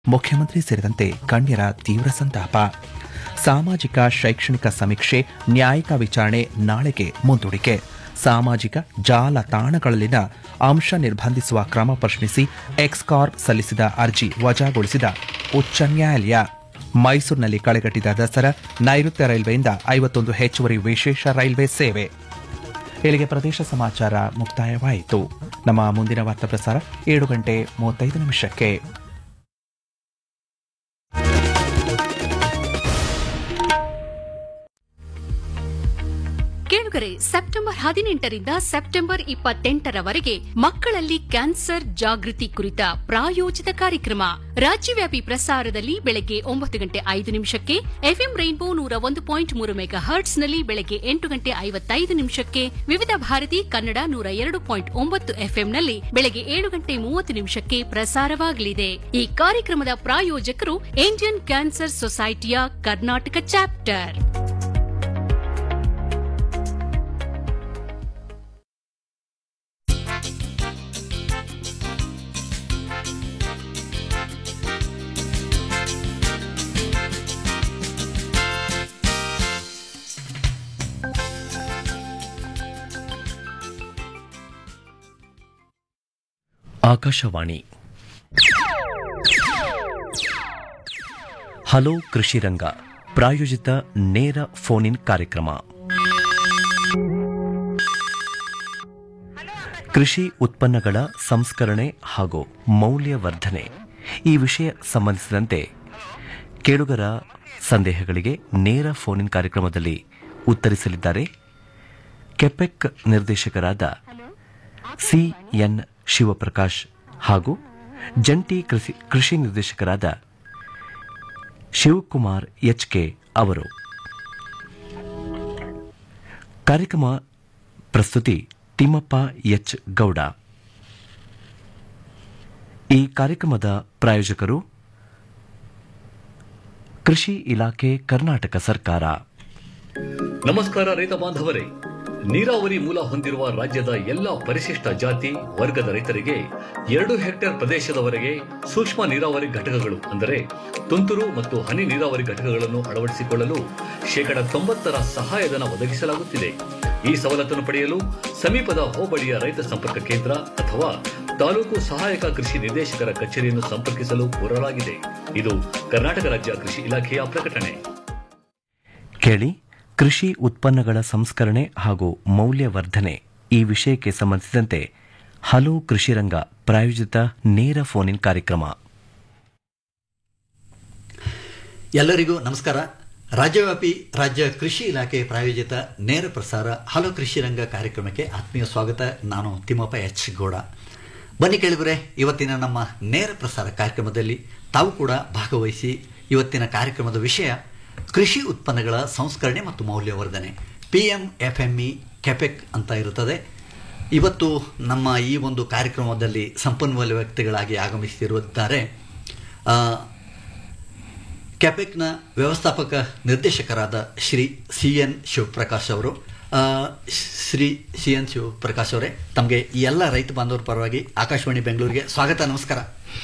ಮುಖ್ಯಮಂತ್ರಿ ಸೇರಿದಂತೆ ಗಣ್ಯರ ತೀವ್ರ ಸಂತಾಪ ಸಾಮಾಜಿಕ ಶೈಕ್ಷಣಿಕ ಸಮೀಕ್ಷೆ ನ್ಯಾಯಿಕ ವಿಚಾರಣೆ ನಾಳೆಗೆ ಮುಂದೂಡಿಕೆ ಸಾಮಾಜಿಕ ಜಾಲತಾಣಗಳಲ್ಲಿನ ಅಂಶ ನಿರ್ಬಂಧಿಸುವ ಕ್ರಮ ಪ್ರಶ್ನಿಸಿ ಎಕ್ಸ್ಕಾರ್ಪ್ ಸಲ್ಲಿಸಿದ ಅರ್ಜಿ ವಜಾಗೊಳಿಸಿದ ಉಚ್ಚ ನ್ಯಾಯಾಲಯ ಮೈಸೂರಿನಲ್ಲಿ ಕಳೆಗಟ್ಟಿದ ದಸರಾ ನೈಋತ್ಯ ರೈಲ್ವೆಯಿಂದ ಐವತ್ತೊಂದು ಹೆಚ್ಚುವರಿ ವಿಶೇಷ ರೈಲ್ವೆ ಸೇವೆ ಇಲ್ಲಿಗೆ ಪ್ರದೇಶ ಸಮಾಚಾರ ಮುಕ್ತಾಯವಾಯಿತು ನಮ್ಮ ಮುಂದಿನ ವಾರ್ತಾ ಪ್ರಸಾರ ಏಳು ಗಂಟೆ ಮೂವತ್ತೈದು ನಿಮಿಷಕ್ಕೆ ಕೇಳುಗರೆ ಸೆಪ್ಟೆಂಬರ್ ಹದಿನೆಂಟರಿಂದ ಸೆಪ್ಟೆಂಬರ್ ಇಪ್ಪತ್ತೆಂಟರವರೆಗೆ ಮಕ್ಕಳಲ್ಲಿ ಕ್ಯಾನ್ಸರ್ ಜಾಗೃತಿ ಕುರಿತ ಪ್ರಾಯೋಜಿತ ಕಾರ್ಯಕ್ರಮ ರಾಜ್ಯವ್ಯಾಪಿ ಪ್ರಸಾರದಲ್ಲಿ ಬೆಳಗ್ಗೆ ಒಂಬತ್ತು ಗಂಟೆ ಐದು ನಿಮಿಷಕ್ಕೆ ಎಫ್ಎಂ ರೈನ್ಬೋ ನೂರ ಒಂದು ಪಾಯಿಂಟ್ ಮೂರು ಮೆಗಾ ಹರ್ಟ್ಸ್ನಲ್ಲಿ ಬೆಳಗ್ಗೆ ಎಂಟು ಗಂಟೆ ಐವತ್ತೈದು ನಿಮಿಷಕ್ಕೆ ವಿವಿಧ ಭಾರತಿ ಕನ್ನಡ ನೂರ ಎರಡು ಪಾಯಿಂಟ್ ಒಂಬತ್ತು ಎಫ್ಎಂನಲ್ಲಿ ಬೆಳಗ್ಗೆ ಏಳು ಗಂಟೆ ಮೂವತ್ತು ನಿಮಿಷಕ್ಕೆ ಪ್ರಸಾರವಾಗಲಿದೆ ಈ ಕಾರ್ಯಕ್ರಮದ ಪ್ರಾಯೋಜಕರು ಇಂಡಿಯನ್ ಕ್ಯಾನ್ಸರ್ ಸೊಸೈಟಿಯ ಕರ್ನಾಟಕ ಚಾಪ್ಟರ್ ಆಕಾಶವಾಣಿ ಹಲೋ ಕೃಷಿ ರಂಗ ಪ್ರಾಯೋಜಿತ ನೇರ ಫೋನ್ ಇನ್ ಕಾರ್ಯಕ್ರಮ ಕೃಷಿ ಉತ್ಪನ್ನಗಳ ಸಂಸ್ಕರಣೆ ಹಾಗೂ ಮೌಲ್ಯವರ್ಧನೆ ಈ ವಿಷಯ ಸಂಬಂಧಿಸಿದಂತೆ ಕೇಳುಗರ ಸಂದೇಹಗಳಿಗೆ ನೇರ ಫೋನ್ ಇನ್ ಕಾರ್ಯಕ್ರಮದಲ್ಲಿ ಉತ್ತರಿಸಲಿದ್ದಾರೆ ಕೆಪೆಕ್ ನಿರ್ದೇಶಕರಾದ ಸಿಎನ್ ಶಿವಪ್ರಕಾಶ್ ಹಾಗೂ ಜಂಟಿ ಕೃಷಿ ಕೃಷಿ ನಿರ್ದೇಶಕರಾದ ಶಿವಕುಮಾರ್ ಎಚ್ಕೆ ಅವರು ಕಾರ್ಯಕ್ರಮ ಪ್ರಸ್ತುತಿ ತಿಮ್ಮಪ್ಪ ಎಚ್ ಗೌಡ ಈ ಕಾರ್ಯಕ್ರಮದ ಪ್ರಾಯೋಜಕರು ಕೃಷಿ ಇಲಾಖೆ ಕರ್ನಾಟಕ ಸರ್ಕಾರ ನಮಸ್ಕಾರ ರೈತ ಬಾಂಧವರೇ ನೀರಾವರಿ ಮೂಲ ಹೊಂದಿರುವ ರಾಜ್ಯದ ಎಲ್ಲ ಪರಿಶಿಷ್ಟ ಜಾತಿ ವರ್ಗದ ರೈತರಿಗೆ ಎರಡು ಹೆಕ್ಟೇರ್ ಪ್ರದೇಶದವರೆಗೆ ಸೂಕ್ಷ್ಮ ನೀರಾವರಿ ಘಟಕಗಳು ಅಂದರೆ ತುಂತುರು ಮತ್ತು ಹನಿ ನೀರಾವರಿ ಘಟಕಗಳನ್ನು ಅಳವಡಿಸಿಕೊಳ್ಳಲು ಶೇಕಡ ತೊಂಬತ್ತರ ಸಹಾಯಧನ ಒದಗಿಸಲಾಗುತ್ತಿದೆ ಈ ಸವಲತ್ತನ್ನು ಪಡೆಯಲು ಸಮೀಪದ ಹೋಬಳಿಯ ರೈತ ಸಂಪರ್ಕ ಕೇಂದ್ರ ಅಥವಾ ತಾಲೂಕು ಸಹಾಯಕ ಕೃಷಿ ನಿರ್ದೇಶಕರ ಕಚೇರಿಯನ್ನು ಸಂಪರ್ಕಿಸಲು ಕೋರಲಾಗಿದೆ ಇದು ಕರ್ನಾಟಕ ರಾಜ್ಯ ಕೃಷಿ ಇಲಾಖೆಯ ಪ್ರಕಟಣೆ ಕೇಳಿ ಕೃಷಿ ಉತ್ಪನ್ನಗಳ ಸಂಸ್ಕರಣೆ ಹಾಗೂ ಮೌಲ್ಯವರ್ಧನೆ ಈ ವಿಷಯಕ್ಕೆ ಸಂಬಂಧಿಸಿದಂತೆ ಹಲೋ ಕೃಷಿ ರಂಗ ಪ್ರಾಯೋಜಿತ ನೇರ ಫೋನ್ ಇನ್ ಕಾರ್ಯಕ್ರಮ ಎಲ್ಲರಿಗೂ ನಮಸ್ಕಾರ ರಾಜ್ಯವ್ಯಾಪಿ ರಾಜ್ಯ ಕೃಷಿ ಇಲಾಖೆ ಪ್ರಾಯೋಜಿತ ನೇರ ಪ್ರಸಾರ ಹಲೋ ಕೃಷಿ ರಂಗ ಕಾರ್ಯಕ್ರಮಕ್ಕೆ ಆತ್ಮೀಯ ಸ್ವಾಗತ ನಾನು ತಿಮ್ಮಪ್ಪ ಎಚ್ ಗೌಡ ಬನ್ನಿ ಕೇಳಿದರೆ ಇವತ್ತಿನ ನಮ್ಮ ನೇರ ಪ್ರಸಾರ ಕಾರ್ಯಕ್ರಮದಲ್ಲಿ ತಾವು ಕೂಡ ಭಾಗವಹಿಸಿ ಇವತ್ತಿನ ಕಾರ್ಯಕ್ರಮದ ವಿಷಯ ಕೃಷಿ ಉತ್ಪನ್ನಗಳ ಸಂಸ್ಕರಣೆ ಮತ್ತು ಮೌಲ್ಯವರ್ಧನೆ P M F M E KAPPEC ಅಂತ ಇರುತ್ತದೆ ಇವತ್ತು ನಮ್ಮ ಈ ಒಂದು ಕಾರ್ಯಕ್ರಮದಲ್ಲಿ ಸಂಪನ್ಮೂಲ ವ್ಯಕ್ತಿಗಳಾಗಿ ಆಗಮಿಸಿರುತ್ತಾರೆ ಆ, ಕ್ಯಾಪೆಕ್ನ ವ್ಯವಸ್ಥಾಪಕ ನಿರ್ದೇಶಕರಾದ ಶ್ರೀ ಸಿ ಎನ್ ಶಿವಪ್ರಕಾಶ್ ಅವರು ಆ, ಶ್ರೀ ಸಿ ಎನ್ ಶಿವಪ್ರಕಾಶ್ ಅವರೇ ತಮಗೆ ಈ ಎಲ್ಲ ರೈತ ಬಾಂಧವರ ಪರವಾಗಿ ಆಕಾಶವಾಣಿ ಬೆಂಗಳೂರಿಗೆ ಸ್ವಾಗತ ನಮಸ್ಕಾರ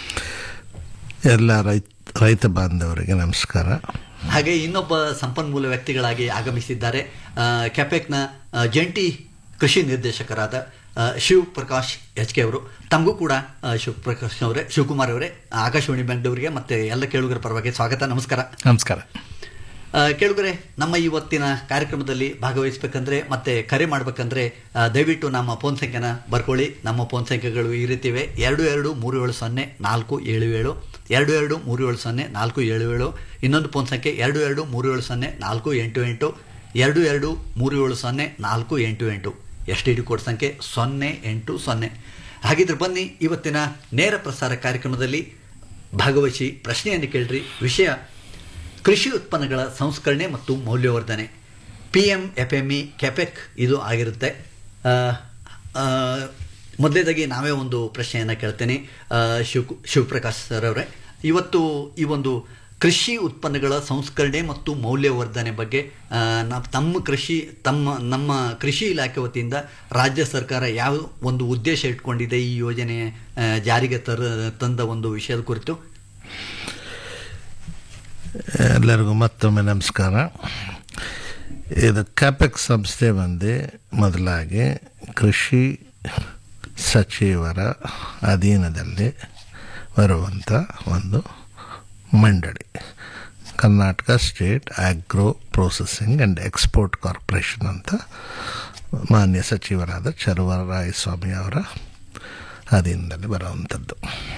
ಎಲ್ಲ ರೈತ ರೈತ ಬಾಂಧವರಿಗೆ ನಮಸ್ಕಾರ ಹಾಗೆ ಇನ್ನೊಬ್ಬ ಸಂಪನ್ಮೂಲ ವ್ಯಕ್ತಿಗಳಾಗಿ ಆಗಮಿಸಿದ್ದಾರೆ ಆ, ಕ್ಯಾಪೆಕ್ನ ಆ, ಜಂಟಿ ಕೃಷಿ ನಿರ್ದೇಶಕರಾದ ಆ, ಶಿವಪ್ರಕಾಶ್ ಎಚ್ ಕೆ ಅವರು ತಮಗೂ ಕೂಡ ಆ, ಶಿವಪ್ರಕಾಶ್ ಅವರೇ ಶಿವಕುಮಾರ್ ಅವರೇ ಆಕಾಶವಾಣಿ ಬೆಂಗಳೂರಿಗೆ ಮತ್ತೆ ಎಲ್ಲ ಕೇಳುಗರ ಪರವಾಗಿ ಸ್ವಾಗತ ನಮಸ್ಕಾರ ನಮಸ್ಕಾರ ಆ, ಕೇಳುಗರೆ ನಮ್ಮ ಇವತ್ತಿನ ಕಾರ್ಯಕ್ರಮದಲ್ಲಿ ಭಾಗವಹಿಸಬೇಕಂದ್ರೆ ಮತ್ತೆ ಕರೆ ಮಾಡಬೇಕಂದ್ರೆ ಆ, ದಯವಿಟ್ಟು ನಮ್ಮ ಫೋನ್ ಸಂಖ್ಯೆನ ಬರ್ಕೊಳ್ಳಿ ನಮ್ಮ ಫೋನ್ ಸಂಖ್ಯೆಗಳು ಈ ರೀತಿ ಇವೆ ಎರಡು ಎರಡು ಮೂರು ಏಳು ಸೊನ್ನೆ ನಾಲ್ಕು ಏಳು ಏಳು ಎರಡು ಎರಡು ಮೂರು ಏಳು ಸೊನ್ನೆ ನಾಲ್ಕು ಏಳು ಏಳು ಇನ್ನೊಂದು ಫೋನ್ ಸಂಖ್ಯೆ ಎರಡು ಎರಡು ಮೂರು ಏಳು ಸೊನ್ನೆ ನಾಲ್ಕು ಎಂಟು ಎಂಟು ಎರಡು ಎರಡು ಮೂರು ಏಳು ಸೊನ್ನೆ ನಾಲ್ಕು ಎಂಟು ಎಂಟು ಎಸ್ ಟಿ ಡಿ ಕೋಡ್ ಸಂಖ್ಯೆ ಸೊನ್ನೆ ಎಂಟು ಸೊನ್ನೆ ಹಾಗಿದ್ರೆ ಬನ್ನಿ ಇವತ್ತಿನ ನೇರ ಪ್ರಸಾರ ಕಾರ್ಯಕ್ರಮದಲ್ಲಿ ಭಾಗವಹಿಸಿ ಪ್ರಶ್ನೆಯನ್ನು ಕೇಳ್ರಿ ವಿಷಯ ಕೃಷಿ ಉತ್ಪನ್ನಗಳ ಸಂಸ್ಕರಣೆ ಮತ್ತು ಮೌಲ್ಯವರ್ಧನೆ P M F M E KAPPEC ಇದು ಆಗಿರುತ್ತೆ ಆ, ಆ, ಮೊದಲನೇದಾಗಿ ನಾವೇ ಒಂದು ಪ್ರಶ್ನೆಯನ್ನು ಕೇಳ್ತೇನೆ ಆ, ಶಿವ್ ಶಿವಪ್ರಕಾಶ್ ಸರ್ ಅವರೇ ಇವತ್ತು ಈ ಒಂದು ಕೃಷಿ ಉತ್ಪನ್ನಗಳ ಸಂಸ್ಕರಣೆ ಮತ್ತು ಮೌಲ್ಯವರ್ಧನೆ ಬಗ್ಗೆ ಆ, ನ- ತಮ್ಮ ಕೃಷಿ ತಮ್ಮ ನಮ್ಮ ಕೃಷಿ ಇಲಾಖೆ ವತಿಯಿಂದ ರಾಜ್ಯ ಸರ್ಕಾರ ಯಾವ ಒಂದು ಉದ್ದೇಶ ಇಟ್ಕೊಂಡಿದೆ ಈ ಯೋಜನೆ ಆ, ಜಾರಿಗೆ ತರ ತಂದ ಒಂದು ವಿಷಯದ ಕುರಿತು ಎಲ್ಲರಿಗೂ ಮತ್ತೊಮ್ಮೆ ನಮಸ್ಕಾರ ಇದು ಕ್ಯಾಪೆಕ್ಸ್ ಸಂಸ್ಥೆ ಬಂದು ಮೊದಲಾಗಿ ಕೃಷಿ ಸಚಿವರ ಅಧೀನದಲ್ಲಿ ಬರುವಂಥ ಒಂದು ಮಂಡಳಿ Karnataka state agro processing and export corporation ಅಂತ ಮಾನ್ಯ ಸಚಿವರಾದ ಚಲುವರಾಯಸ್ವಾಮಿ ಅವರ ಅಧೀನದಲ್ಲಿ ಬರುವಂಥದ್ದು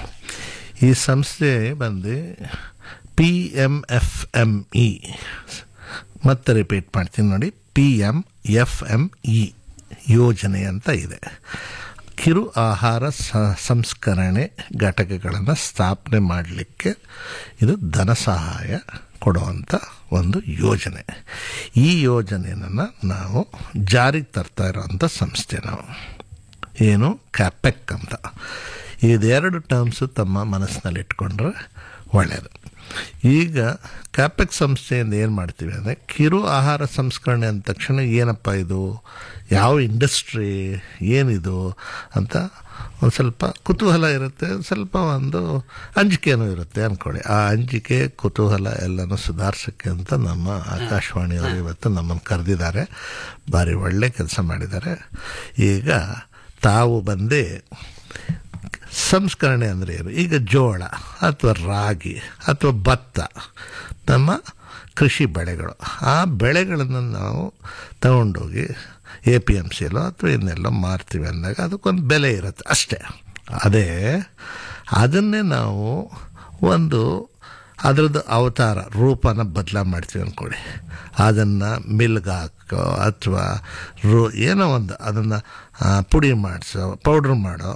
ಈ ಸಂಸ್ಥೆ ಬಂದು P M F M E ಮತ್ತೆ ರಿಪೀಟ್ ಮಾಡ್ತೀನಿ ನೋಡಿ P M F M E ಯೋಜನೆ ಅಂತ ಇದೆ ಕಿರು ಆಹಾರ ಸ- ಸಂಸ್ಕರಣೆ ಘಟಕಗಳನ್ನು ಸ್ಥಾಪನೆ ಮಾಡಲಿಕ್ಕೆ ಇದು ಧನ ಸಹಾಯ ಕೊಡುವಂಥ ಒಂದು ಯೋಜನೆ ಈ ಯೋಜನೆಯನ್ನು ನಾವು ಜಾರಿಗೆ ತರ್ತಾ ಇರೋವಂಥ ಸಂಸ್ಥೆ ನಾವು ಏನು ಕ್ಯಾಪೆಕ್ ಅಂತ ಇದೆರಡು ಟರ್ಮ್ಸು ತಮ್ಮ ಮನಸ್ಸಿನಲ್ಲಿ ಇಟ್ಕೊಂಡ್ರೆ ಒಳ್ಳೆಯದು ಈಗ ಕ್ಯಾಪೆಕ್ ಸಂಸ್ಥೆಯಿಂದ ಏನು ಮಾಡ್ತೀವಿ ಅಂದರೆ ಕಿರು ಆಹಾರ ಸಂಸ್ಕರಣೆ ಅಂದ ತಕ್ಷಣ ಏನಪ್ಪ ಇದು ಯಾವ ಇಂಡಸ್ಟ್ರಿ ಏನಿದು ಅಂತ ಒಂದು ಸ್ವಲ್ಪ ಕುತೂಹಲ ಇರುತ್ತೆ ಒಂದ್ ಸ್ವಲ್ಪ ಒಂದು ಅಂಜಿಕೆನೂ ಇರುತ್ತೆ ಅಂದ್ಕೊಳ್ಳಿ ಆ ಅಂಜಿಕೆ ಕುತೂಹಲ ಎಲ್ಲನೂ ಸುಧಾರಿಸೋಕ್ಕೆ ಅಂತ ನಮ್ಮ ಆಕಾಶವಾಣಿಯವರು ಇವತ್ತು ನಮ್ಮನ್ನು ಕರೆದಿದ್ದಾರೆ ಭಾರಿ ಒಳ್ಳೆ ಕೆಲಸ ಮಾಡಿದ್ದಾರೆ ಈಗ ತಾವು ಬಂದೇ ಸಂಸ್ಕರಣೆ ಅಂದರೆ ಏನು ಈಗ ಜೋಳ ಅಥವಾ ರಾಗಿ ಅಥವಾ ಭತ್ತ ನಮ್ಮ ಕೃಷಿ ಬೆಳೆಗಳು ಆ ಬೆಳೆಗಳನ್ನು ನಾವು ತಗೊಂಡೋಗಿ ಎ ಪಿ ಎಮ್ ಸಿಲೋ ಅಥವಾ ಇನ್ನೆಲ್ಲೋ ಮಾರ್ತೀವಿ ಅಂದಾಗ ಅದಕ್ಕೊಂದು ಬೆಲೆ ಇರುತ್ತೆ ಅಷ್ಟೇ ಅದೇ ಅದನ್ನೇ ನಾವು ಒಂದು ಅದರದ್ದು ಅವತಾರ ರೂಪನ ಬದಲಾ ಮಾಡ್ತೀವಿ ಅಂದ್ಕೊಳ್ಳಿ ಅದನ್ನು ಮಿಲ್ಗೆ ಹಾಕೋ ಅಥವಾ ರೂ ಏನೋ ಒಂದು ಅದನ್ನು ಪುಡಿ ಮಾಡಿಸೋ ಪೌಡ್ರ್ ಮಾಡೋ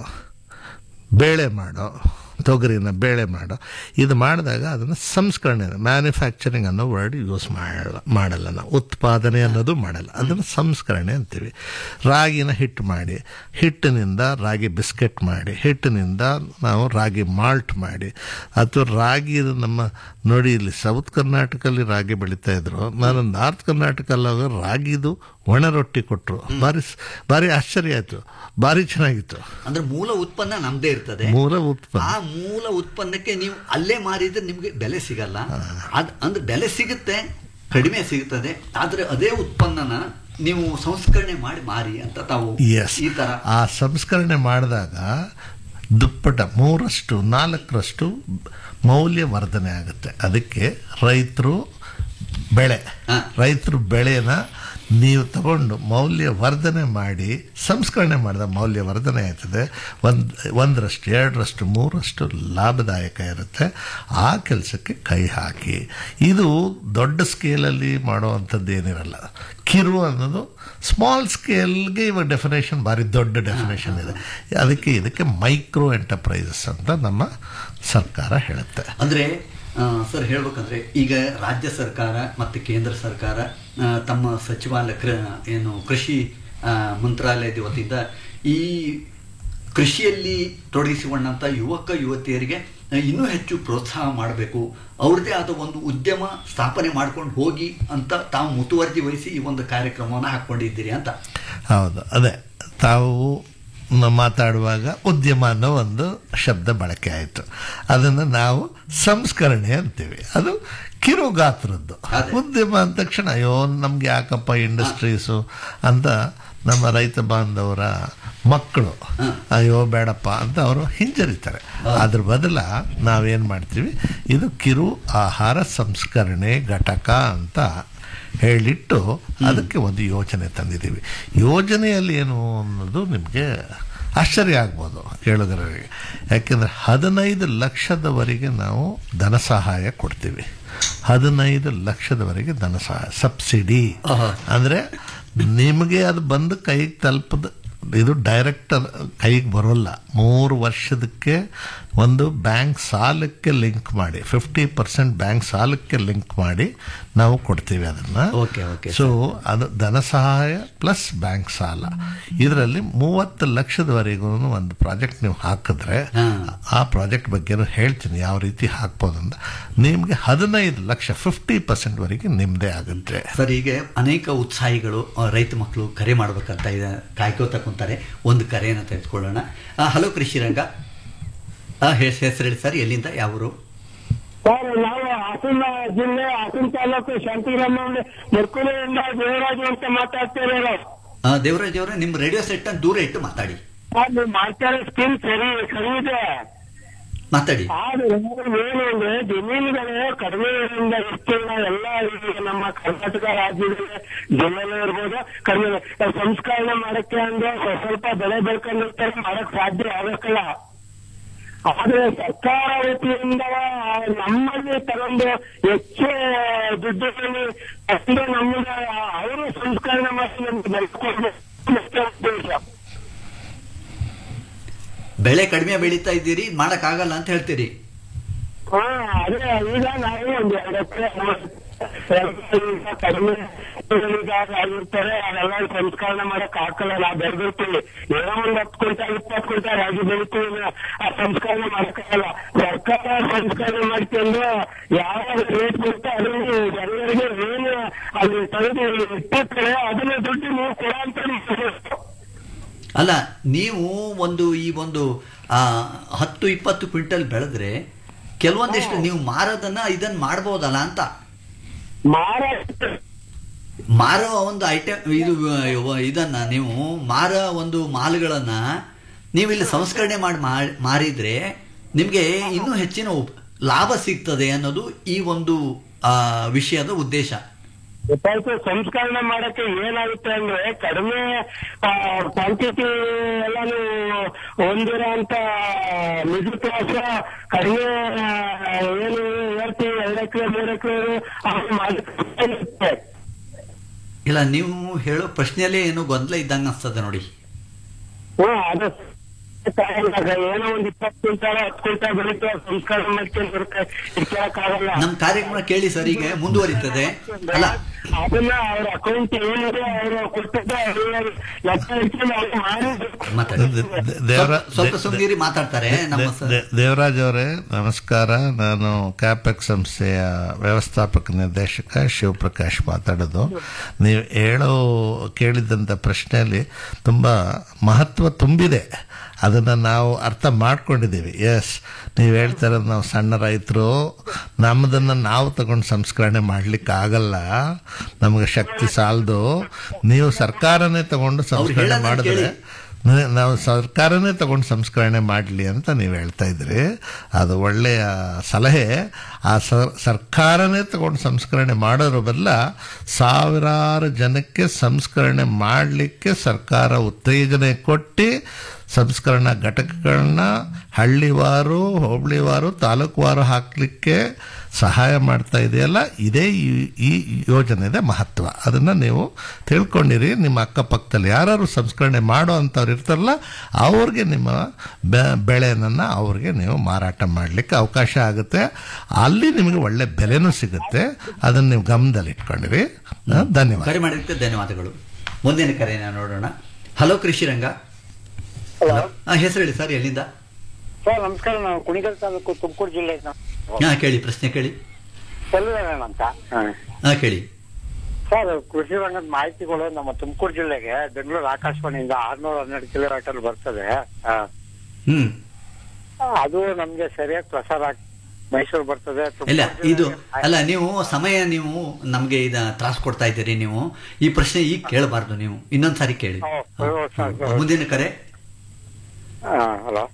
ಬೇಳೆ ಮಾಡೋ ತೊಗರಿನ ಬೇಳೆ ಮಾಡೋ ಇದು ಮಾಡಿದಾಗ ಅದನ್ನು ಸಂಸ್ಕರಣೆ ಮ್ಯಾನುಫ್ಯಾಕ್ಚರಿಂಗ್ ಅನ್ನೋ ವರ್ಡ್ ಯೂಸ್ ಮಾಡಲ್ಲ ಮಾಡಲ್ಲ ನಾವು ಉತ್ಪಾದನೆ ಅನ್ನೋದು ಮಾಡಲ್ಲ ಅದನ್ನು ಸಂಸ್ಕರಣೆ ಅಂತೀವಿ ರಾಗಿನ ಹಿಟ್ಟು ಮಾಡಿ ಹಿಟ್ಟಿನಿಂದ ರಾಗಿ ಬಿಸ್ಕೆಟ್ ಮಾಡಿ ಹಿಟ್ಟಿನಿಂದ ನಾವು ರಾಗಿ ಮಾಲ್ಟ್ ಮಾಡಿ ಅಥವಾ ರಾಗಿ ನಮ್ಮ ನೋಡಿ ಇಲ್ಲಿ ಸೌತ್ ಕರ್ನಾಟಕಲ್ಲಿ ರಾಗಿ ಬೆಳೀತಾ ಇದ್ರು ನಾನು ನಾರ್ತ್ ಕರ್ನಾಟಕಲ್ಲಿ ಹೋಗಿ ರಾಗಿದು ಒಣ ರೊಟ್ಟಿ ಕೊಟ್ಟರು ಭಾರಿ ಸ್- ಭಾರಿ ಆಶ್ಚರ್ಯ ಆಯಿತು ಭಾರಿ ಚೆನ್ನಾಗಿತ್ತು ಅಂದ್ರೆ ಮೂಲ ಉತ್ಪನ್ನ ನಮ್ದೇ ಇರ್ತದೆ ಮೂಲ ಉತ್ಪನ್ನ ಆ ಮೂಲ ಉತ್ಪನ್ನಕ್ಕೆ ನೀವು ಅಲ್ಲೇ ಮಾರಿದ್ರೆ ನಿಮ್ಗೆ ಬೆಲೆ ಸಿಗಲ್ಲ ಅದ್ ಅಂದ್ರೆ ಬೆಲೆ ಸಿಗುತ್ತೆ ಕಡಿಮೆ ಸಿಗುತ್ತದೆ ಆದ್ರೆ ಅದೇ ಉತ್ಪನ್ನನ ನೀವು ಸಂಸ್ಕರಣೆ ಮಾಡಿ ಮಾರಿ ಅಂತ ತಾವು ಎಸ್ ಈ ತರ ಆ ಸಂಸ್ಕರಣೆ ಮಾಡಿದಾಗ ದುಪ್ಪಟ ಮೂರಷ್ಟು ನಾಲ್ಕರಷ್ಟು ಮೌಲ್ಯವರ್ಧನೆ ಆಗುತ್ತೆ ಅದಕ್ಕೆ ರೈತರು ಬೆಳೆ ಹಾ. ರೈತರು ಬೆಳೆನ ನೀವು ತಗೊಂಡು ಮೌಲ್ಯವರ್ಧನೆ ಮಾಡಿ ಸಂಸ್ಕರಣೆ ಮಾಡಿದ ಮೌಲ್ಯವರ್ಧನೆ ಆಯ್ತದೆ ಒಂದು ಒಂದರಷ್ಟು ಎರಡರಷ್ಟು ಮೂರಷ್ಟು ಲಾಭದಾಯಕ ಇರುತ್ತೆ ಆ ಕೆಲಸಕ್ಕೆ ಕೈ ಹಾಕಿ ಇದು ದೊಡ್ಡ ಸ್ಕೇಲಲ್ಲಿ ಮಾಡುವಂಥದ್ದು ಏನಿರಲ್ಲ ಕಿರು ಅನ್ನೋದು ಸ್ಮಾಲ್ ಸ್ಕೇಲ್ಗೆ ಇವಾಗ ಡೆಫಿನೇಷನ್ ಭಾರಿ ದೊಡ್ಡ ಡೆಫಿನೇಷನ್ ಇದೆ ಅದಕ್ಕೆ ಇದಕ್ಕೆ ಮೈಕ್ರೋ ಎಂಟರ್ಪ್ರೈಸಸ್ ಅಂತ ನಮ್ಮ ಸರ್ಕಾರ ಹೇಳುತ್ತೆ ಅಂದ್ರೆ ಆ, ಸರ್ ಹೇಳ್ಬೇಕಂದ್ರೆ ಈಗ ರಾಜ್ಯ ಸರ್ಕಾರ ಮತ್ತು ಕೇಂದ್ರ ಸರ್ಕಾರ ಆ, ತಮ್ಮ ಸಚಿವಾಲಯ ಕೃ ಏನು ಕೃಷಿ ಆ, ಮಂತ್ರಾಲಯದ ವತಿಯಿಂದ ಈ ಕೃಷಿಯಲ್ಲಿ ತೊಡಗಿಸಿಕೊಂಡಂಥ ಯುವಕ ಯುವತಿಯರಿಗೆ ಆ, ಇನ್ನೂ ಹೆಚ್ಚು ಪ್ರೋತ್ಸಾಹ ಮಾಡಬೇಕು ಅವ್ರದ್ದೇ ಆದ ಒಂದು ಉದ್ಯಮ ಸ್ಥಾಪನೆ ಮಾಡ್ಕೊಂಡು ಹೋಗಿ ಅಂತ ತಾವು ಮುತುವರ್ಜಿ ವಹಿಸಿ ಈ ಒಂದು ಕಾರ್ಯಕ್ರಮವನ್ನು ಹಾಕ್ಕೊಂಡಿದ್ದೀರಿ ಅಂತ ಹೌದು ಅದೇ ತಾವು ನ- ಮಾತಾಡುವಾಗ ಉದ್ಯಮ ಅನ್ನೋ ಒಂದು ಶಬ್ದ ಬಳಕೆ ಆಯಿತು ಅದನ್ನು ನಾವು ಸಂಸ್ಕರಣೆ ಅಂತೀವಿ ಅದು ಕಿರು ಗಾತ್ರದ್ದು ಅದೇ. ಉದ್ಯಮ ಅಂದ ತಕ್ಷಣ ಅಯ್ಯೋ ನಮ್ಗೆ ಯಾಕಪ್ಪ ಇಂಡಸ್ಟ್ರೀಸು ಅಂತ ನಮ್ಮ ರೈತ ಬಾಂಧವರ ಮಕ್ಕಳು ಅಯ್ಯೋ ಬೇಡಪ್ಪ ಅಂತ ಅವರು ಹಿಂಜರಿತಾರೆ ಅದ್ರ ಬದಲ ನಾವೇನು ಮಾಡ್ತೀವಿ ಇದು ಕಿರು ಆಹಾರ ಸಂಸ್ಕರಣೆ ಘಟಕ ಅಂತ ಹೇಳಿಟ್ಟು ಅದಕ್ಕೆ ಒಂದು ಯೋಜನೆ ತಂದಿದ್ದೀವಿ ಯೋಜನೆಯಲ್ಲಿ ಏನು ಅನ್ನೋದು ನಿಮಗೆ ಆಶ್ಚರ್ಯ ಆಗ್ಬೋದು ಕೇಳುಗರಿಗೆ ಯಾಕೆಂದರೆ ಹದಿನೈದು ಲಕ್ಷದವರೆಗೆ ನಾವು ಧನ ಸಹಾಯ ಕೊಡ್ತೀವಿ ಹದಿನೈದು ಲಕ್ಷದವರೆಗೆ ಧನ ಸಹಾಯ ಸಬ್ಸಿಡಿ ಅಂದರೆ ನಿಮಗೆ ಅದು ಬಂದು ಕೈಗೆ ತಲುಪದ ಇದು ಡೈರೆಕ್ಟ್ ಕೈಗೆ ಬರೋಲ್ಲ ಮೂರು ವರ್ಷದಕ್ಕೆ ಒಂದು ಬ್ಯಾಂಕ್ ಸಾಲಕ್ಕೆ ಲಿಂಕ್ ಮಾಡಿ ಫಿಫ್ಟಿ ಪರ್ಸೆಂಟ್ ಬ್ಯಾಂಕ್ ಸಾಲಕ್ಕೆ ಲಿಂಕ್ ಮಾಡಿ ನಾವು ಕೊಡ್ತೀವಿ ಅದನ್ನು ಓಕೆ ಓಕೆ ಸೊ ಅದು ಧನ ಸಹಾಯ ಪ್ಲಸ್ ಬ್ಯಾಂಕ್ ಸಾಲ ಇದರಲ್ಲಿ ಮೂವತ್ತು ಲಕ್ಷದವರೆಗೂ ಒಂದು ಪ್ರಾಜೆಕ್ಟ್ ನೀವು ಹಾಕಿದ್ರೆ ಹಾ. ಆ ಪ್ರಾಜೆಕ್ಟ್ ಬಗ್ಗೆನೂ ಹೇಳ್ತೀನಿ ಯಾವ ರೀತಿ ಹಾಕ್ಬೋದು ಅಂತ ನಿಮಗೆ ಹದಿನೈದು ಲಕ್ಷ ಫಿಫ್ಟಿ ಪರ್ಸೆಂಟ್ವರೆಗೆ ನಿಮ್ಮದೇ ಆಗುತ್ತೆ ಸರ್ ಈಗ ಅನೇಕ ಉತ್ಸಾಹಿಗಳು ಆ, ರೈತ ಮಕ್ಕಳು ಕರೆ ಮಾಡ್ಬೇಕಂತ ಇದೆ ಕಾಯ್ಕೋತ ಕುಂತಾರೆ ಒಂದು ಕರೆಯನ್ನು ತೆಗೆದುಕೊಳ್ಳೋಣ ಹಲೋ ಕೃಷಿ ರಂಗ ಆ, ಹೆಸ್- ಹೆಸರು ಹೇಳಿ ಸರ್ ಎಲ್ಲಿಂದ ಯಾವರು ಸರ್ ನಾವು ಹಾಸನ ಜಿಲ್ಲೆ ಹಾಸನ ತಾಲೂಕು ಶಾಂತಿಗ್ರಾಮ ಮುರ್ಕುಲೆಯಿಂದ ದೇವರಾಜು ಅಂತ ಮಾತಾಡ್ತಿರೋರು ಆ, ದೇವರಾಜ್ ಅವರೇ ನಿಮ್ಮ ರೇಡಿಯೋ ಸೆಟ್ ಅನ್ನು ದೂರ ಇಟ್ಟು ಮಾತಾಡಿ ಸರ್ ನೀವು ಮಾಡ್ತಾ ಇರೋ ಸ್ಕೀಮ್ ಸರಿ ಸರಿ ಇದೆ ಮಾತಾಡಿ ಆದ್ರೆ ಏನು ಅಂದ್ರೆ ಜಮೀನುಗಳು ಕಡಿಮೆ ಇರೋದ್ರಿಂದ ವಿಸ್ತೀರ್ಣ ಎಲ್ಲ ಈಗ ನಮ್ಮ ಕರ್ನಾಟಕ ರಾಜ್ಯದ ಜಿಲ್ಲೆನೂ ಇರ್ಬೋದು ಕಡಿಮೆ ಸಂಸ್ಕರಣೆ ಮಾಡಕ್ಕೆ ಅಂದ್ರೆ ಸ್ವ- ಸ್ವಲ್ಪ ಬೆಳೆ ಬೆಳ್ಕೊಂಡಿರ್ತಾರೆ ಮಾಡಕ್ ಸಾಧ್ಯ ಆಗಕ್ಕಲ್ಲ ಆದ್ರೆ ಸರ್ಕಾರ ವತಿಯಿಂದ ನಮ್ಮಲ್ಲಿ ತಗೊಂಡು ಹೆಚ್ಚು ದುಡ್ಡಲ್ಲಿ ತಂದು ನಮಗೆ ಅವರು ಸಂಸ್ಕರಣೆ ಮಾಡಿ ನಮ್ಗೆ ಬೆಳ್ಕೊಡ್ಬೇಕು ಅಷ್ಟೇ ಉದ್ದೇಶ. ಬೆಳೆ ಕಡಿಮೆ ಬೆಳೀತಾ ಇದ್ದೀರಿ ಮಾಡಕ್ ಆಗಲ್ಲ ಅಂತ ಹೇಳ್ತೀರಿ ಹಾ ಅದೇ ಈಗ ನಾವು ಒಂದು ಎರಡು ಎಕರೆ ಕಡಿಮೆ ಆಗಿರ್ತಾರೆ ಅದೆಲ್ಲ ಸಂಸ್ಕರಣೆ ಮಾಡಕ್ ಹಾಕಲ್ಲ ನಾವು ಬೆಳೆದಿರ್ತೀವಿ ಏನೋ ಒಂದ್ ಹತ್ತು ಕ್ವಿಂಟಲ್ ಇಪ್ಪತ್ತು ಕ್ವಿಂಟಲ್ ರಾಗಿ ಬೆಳಿತೀವಿ ಆ ಸಂಸ್ಕರಣೆ ಮಾಡಕ್ಕಾಗಲ್ಲ ಸರ್ಕಾರ ಸಂಸ್ಕರಣೆ ಮಾಡ್ಕೊಂಡು ಯಾವ ರೇಟ್ ಬರುತ್ತೆ ಅದರಲ್ಲಿ ಜನರಿಗೆ ಏನು ಅದು ತೆಗೆದು ಇಟ್ಟಿರ್ತಾರೆ ಅದನ್ನ ದುಡ್ಡು ನೀವು ಕೊಡ ಅಂತ ನೀವು ಅಲ್ಲ ನೀವು ಒಂದು ಈ ಒಂದು ಆ, ಹತ್ತು ಇಪ್ಪತ್ತು ಕ್ವಿಂಟಲ್ ಬೆಳೆದ್ರೆ ಕೆಲವೊಂದಿಷ್ಟು ನೀವು ಮಾರೋದನ್ನ ಇದನ್ನ ಮಾಡ್ಬೋದಲ್ಲ ಅಂತ ಮಾರಾಟ ಮಾರೋ ಒಂದು ಐಟಮ್ ಇದು ಆ, ಇದನ್ನ ನೀವು ಮಾರೋ ಒಂದು ಮಾಲ್ಗಳನ್ನ ನೀವು ಇಲ್ಲಿ ಸಂಸ್ಕರಣೆ ಮಾಡಿ ಮಾ- ಮಾರಿದ್ರೆ ನಿಮಗೆ ಇನ್ನೂ ಹೆಚ್ಚಿನ ಉಪ್- ಲಾಭ ಸಿಗ್ತದೆ ಅನ್ನೋದು ಈ ಒಂದು ಆ, ವಿಷಯದ ಉದ್ದೇಶ ಗೊತ್ತಾಯ್ತು ಸಂಸ್ಕರಣೆ ಮಾಡಕ್ಕೆ ಏನಾಗುತ್ತೆ ಅಂದ್ರೆ ಕಡಿಮೆ ಕ್ವಾಂಟಿಟಿ ಎಲ್ಲಾನು ಹೊಂದಿರೋ ಅಂತ ಮಿಡಲ್ ಕ್ಲಾಸ್ ಕಡಿಮೆ ಆ, ಏನು ಹೇಳ್ತೀವಿ ಎರಡು ಎಕರೆ ಮೂರು ಎಕರೆ ಮಾಡಕ್ಕೆ ಇಲ್ಲ ನೀವು ಹೇಳೋ ಪ್ರಶ್ನೆಯಲ್ಲೇ ಏನೋ ಗೊಂದಲ ಇದ್ದಂಗೆ ಅನ್ಸ್ತದೆ ನೋಡಿ ಹ್ಮ್ ಅದು ತಗೊಂಡಾಗ ಏನೋ ಒಂದ್ ಇಪ್ಪತ್ತು ಕ್ವಿಂಟಾಲ್ ಹತ್ತು ಕ್ವಿಂಟಾಲ್ ಬೆಳಿಗ್ಗೆ ಸಂಸ್ಕರಣೆ ಮಾಡ್ಕೊಂಡು ಬರುತ್ತೆ ಇಟ್ಕೊಳಕ್ಕಾಗಲ್ಲ ನಮ್ಮ ಕಾರ್ಯಕ್ರಮ ಕೇಳಿ ಸರ್ ಈಗ ಮುಂದುವರಿತದೆ ಅಲ್ಲ ಅದನ್ನ ಅವ್ರ ಅಕೌಂಟ್ ಏನಿದೆ ಅವರು ಕೊಟ್ಟಿದ್ದೆ ಅವ್ರಿಗೆ ಲೆಕ್ಕ ಇಟ್ಕೊಂಡು ಅವ್ರು ಮಾಡಿದ್ರು ಮಾತಾಡಿ ದ- ದ- ದೇವರ ಸ್ವಲ್ಪ- ಸ್ವಲ್ಪ ಸುಮ್ಗಿರಿ ಮಾತಾಡ್ತಾರೆ ನಮ್ಮ ಸ- ದೇ- ದೇವರಾಜ್ ಅವರೇ ನಮಸ್ಕಾರ ನಾನು ಕ್ಯಾಪೆಕ್ ಸಂಸ್ಥೆಯ ವ್ಯವಸ್ಥಾಪಕ ನಿರ್ದೇಶಕ ಶಿವಪ್ರಕಾಶ್ ಮಾತಾಡೋದು ನೀವು ಹೇಳೋ ಕೇಳಿದಂಥ ಪ್ರಶ್ನೆಯಲ್ಲಿ ತುಂಬ ಮಹತ್ವ ತುಂಬಿದೆ ಅದನ್ನು ನಾವು ಅರ್ಥ ಮಾಡ್ಕೊಂಡಿದ್ದೀವಿ ಎಸ್ ನೀವು ಹೇಳ್ತಾರೆ ನಾವು ಸಣ್ಣ ರೈತರು ನಮ್ಮದನ್ನು ನಾವು ತಗೊಂಡು ಸಂಸ್ಕರಣೆ ಮಾಡ್ಲಿಕ್ಕೆ ಆಗಲ್ಲ ನಮಗೆ ಶಕ್ತಿ ಸಾಲದು ನೀವು ಸರ್ಕಾರನೇ ತಗೊಂಡು ಸಂಸ್ಕರಣೆ ಹೇಳೋದನ್ನ ಮಾಡಿದ್ರೆ ಕೇಳಿ. ನ- ನಾವು ಸರ್ಕಾರನೇ ತಗೊಂಡು ಸಂಸ್ಕರಣೆ ಮಾಡಲಿ ಅಂತ ನೀವು ಹೇಳ್ತಾ ಇದ್ರಿ ಅದು ಒಳ್ಳೆಯ ಸಲಹೆ ಆ ಸ- ಸರ್ಕಾರನೇ ತಗೊಂಡು ಸಂಸ್ಕರಣೆ ಮಾಡೋದ್ರ ಬದಲ ಸಾವಿರಾರು ಜನಕ್ಕೆ ಸಂಸ್ಕರಣೆ ಮಾಡಲಿಕ್ಕೆ ಸರ್ಕಾರ ಉತ್ತೇಜನೆ ಕೊಟ್ಟು ಸಂಸ್ಕರಣಾ ಘಟಕಗಳನ್ನ ಹಳ್ಳಿವಾರು ಹೋಬಳಿವಾರು ತಾಲೂಕುವಾರು ಹಾಕಲಿಕ್ಕೆ ಸಹಾಯ ಮಾಡ್ತಾ ಇದೆಯಲ್ಲ ಇದೇ ಈ- ಈ ಯೋಜನೆದ ಮಹತ್ವ ಅದನ್ನು ನೀವು ತಿಳ್ಕೊಂಡಿರಿ ನಿಮ್ಮ ಅಕ್ಕಪಕ್ಕದಲ್ಲಿ ಯಾರು ಸಂಸ್ಕರಣೆ ಮಾಡೋ ಅಂಥವ್ರು ಇರ್ತಾರಲ್ಲ ಅವ್ರಿಗೆ ನಿಮ್ಮ ಬೆ- ಬೆಳೆನನ್ನು ಅವ್ರಿಗೆ ನೀವು ಮಾರಾಟ ಮಾಡಲಿಕ್ಕೆ ಅವಕಾಶ ಆಗುತ್ತೆ ಅಲ್ಲಿ ನಿಮಗೆ ಒಳ್ಳೆ ಬೆಲೆನೂ ಸಿಗುತ್ತೆ ಅದನ್ನು ನೀವು ಗಮನದಲ್ಲಿ ಇಟ್ಕೊಂಡಿರಿ ಆ, ಧನ್ಯವಾದ ಕರೆ ಮಾಡಿದ್ದಕ್ಕೆ ಧನ್ಯವಾದಗಳು ಮುಂದಿನ ಕರೆನ ನೋಡೋಣ ಹಲೋ ಕೃಷಿ ರಂಗ ಹಲೋ ಹೆಸರು ಹೇಳಿ ಸರ್ ಎಲ್ಲಿಂದ ಸರ್ ನಮಸ್ಕಾರ ನಾವು ಕುಣಿಗಲ್ ತಾಲೂಕು ತುಮಕೂರು ಜಿಲ್ಲೆ ಹಾ ಕೇಳಿ ಪ್ರಶ್ನೆ ಕೇಳಿ ಸೆಲ್ವೇರಣ್ಣ ಅಂತ ಹಾ ಕೇಳಿ ಸರ್ ಕೃಷಿ ರಂಗದ ಮಾಹಿತಿಗಳು ನಮ್ಮ ತುಮಕೂರು ಜಿಲ್ಲೆಗೆ ಬೆಂಗಳೂರು ಆಕಾಶವಾಣಿಯಿಂದ ಆರ್ನೂರ ಹನ್ನೆರಡು ಕಿಲೋಮೀಟರ್ ಬರ್ತದೆ ಆ, ಹ್ಮ್ ಅದು ನಮ್ಗೆ ಸರಿಯಾಗಿ ಪ್ರಸಾರ ಆಗ್ ಮೈಸೂರು ಬರ್ತದೆ ತುಮಕೂರು ಇಲ್ಲ ಇದು ಜಿಲ್ಲೆಗೆ- ಅಲ್ಲ ನೀವು ಸಮಯ ನೀವು ನಮ್ಗೆ ಇದ ತ್ರಾಸ ಕೊಡ್ತಾ ಇದ್ದೀರಿ ನೀವು ಈ ಪ್ರಶ್ನೆ ಈಗ ಕೇಳಬಾರ್ದು ನೀವು ಇನ್ನೊಂದ್ಸಾರಿ ಕೇಳಿ ಓ, ಓ, ಸರ್, ಸರ್. ಮುಂದಿನ ಕರೆ ಆ, hello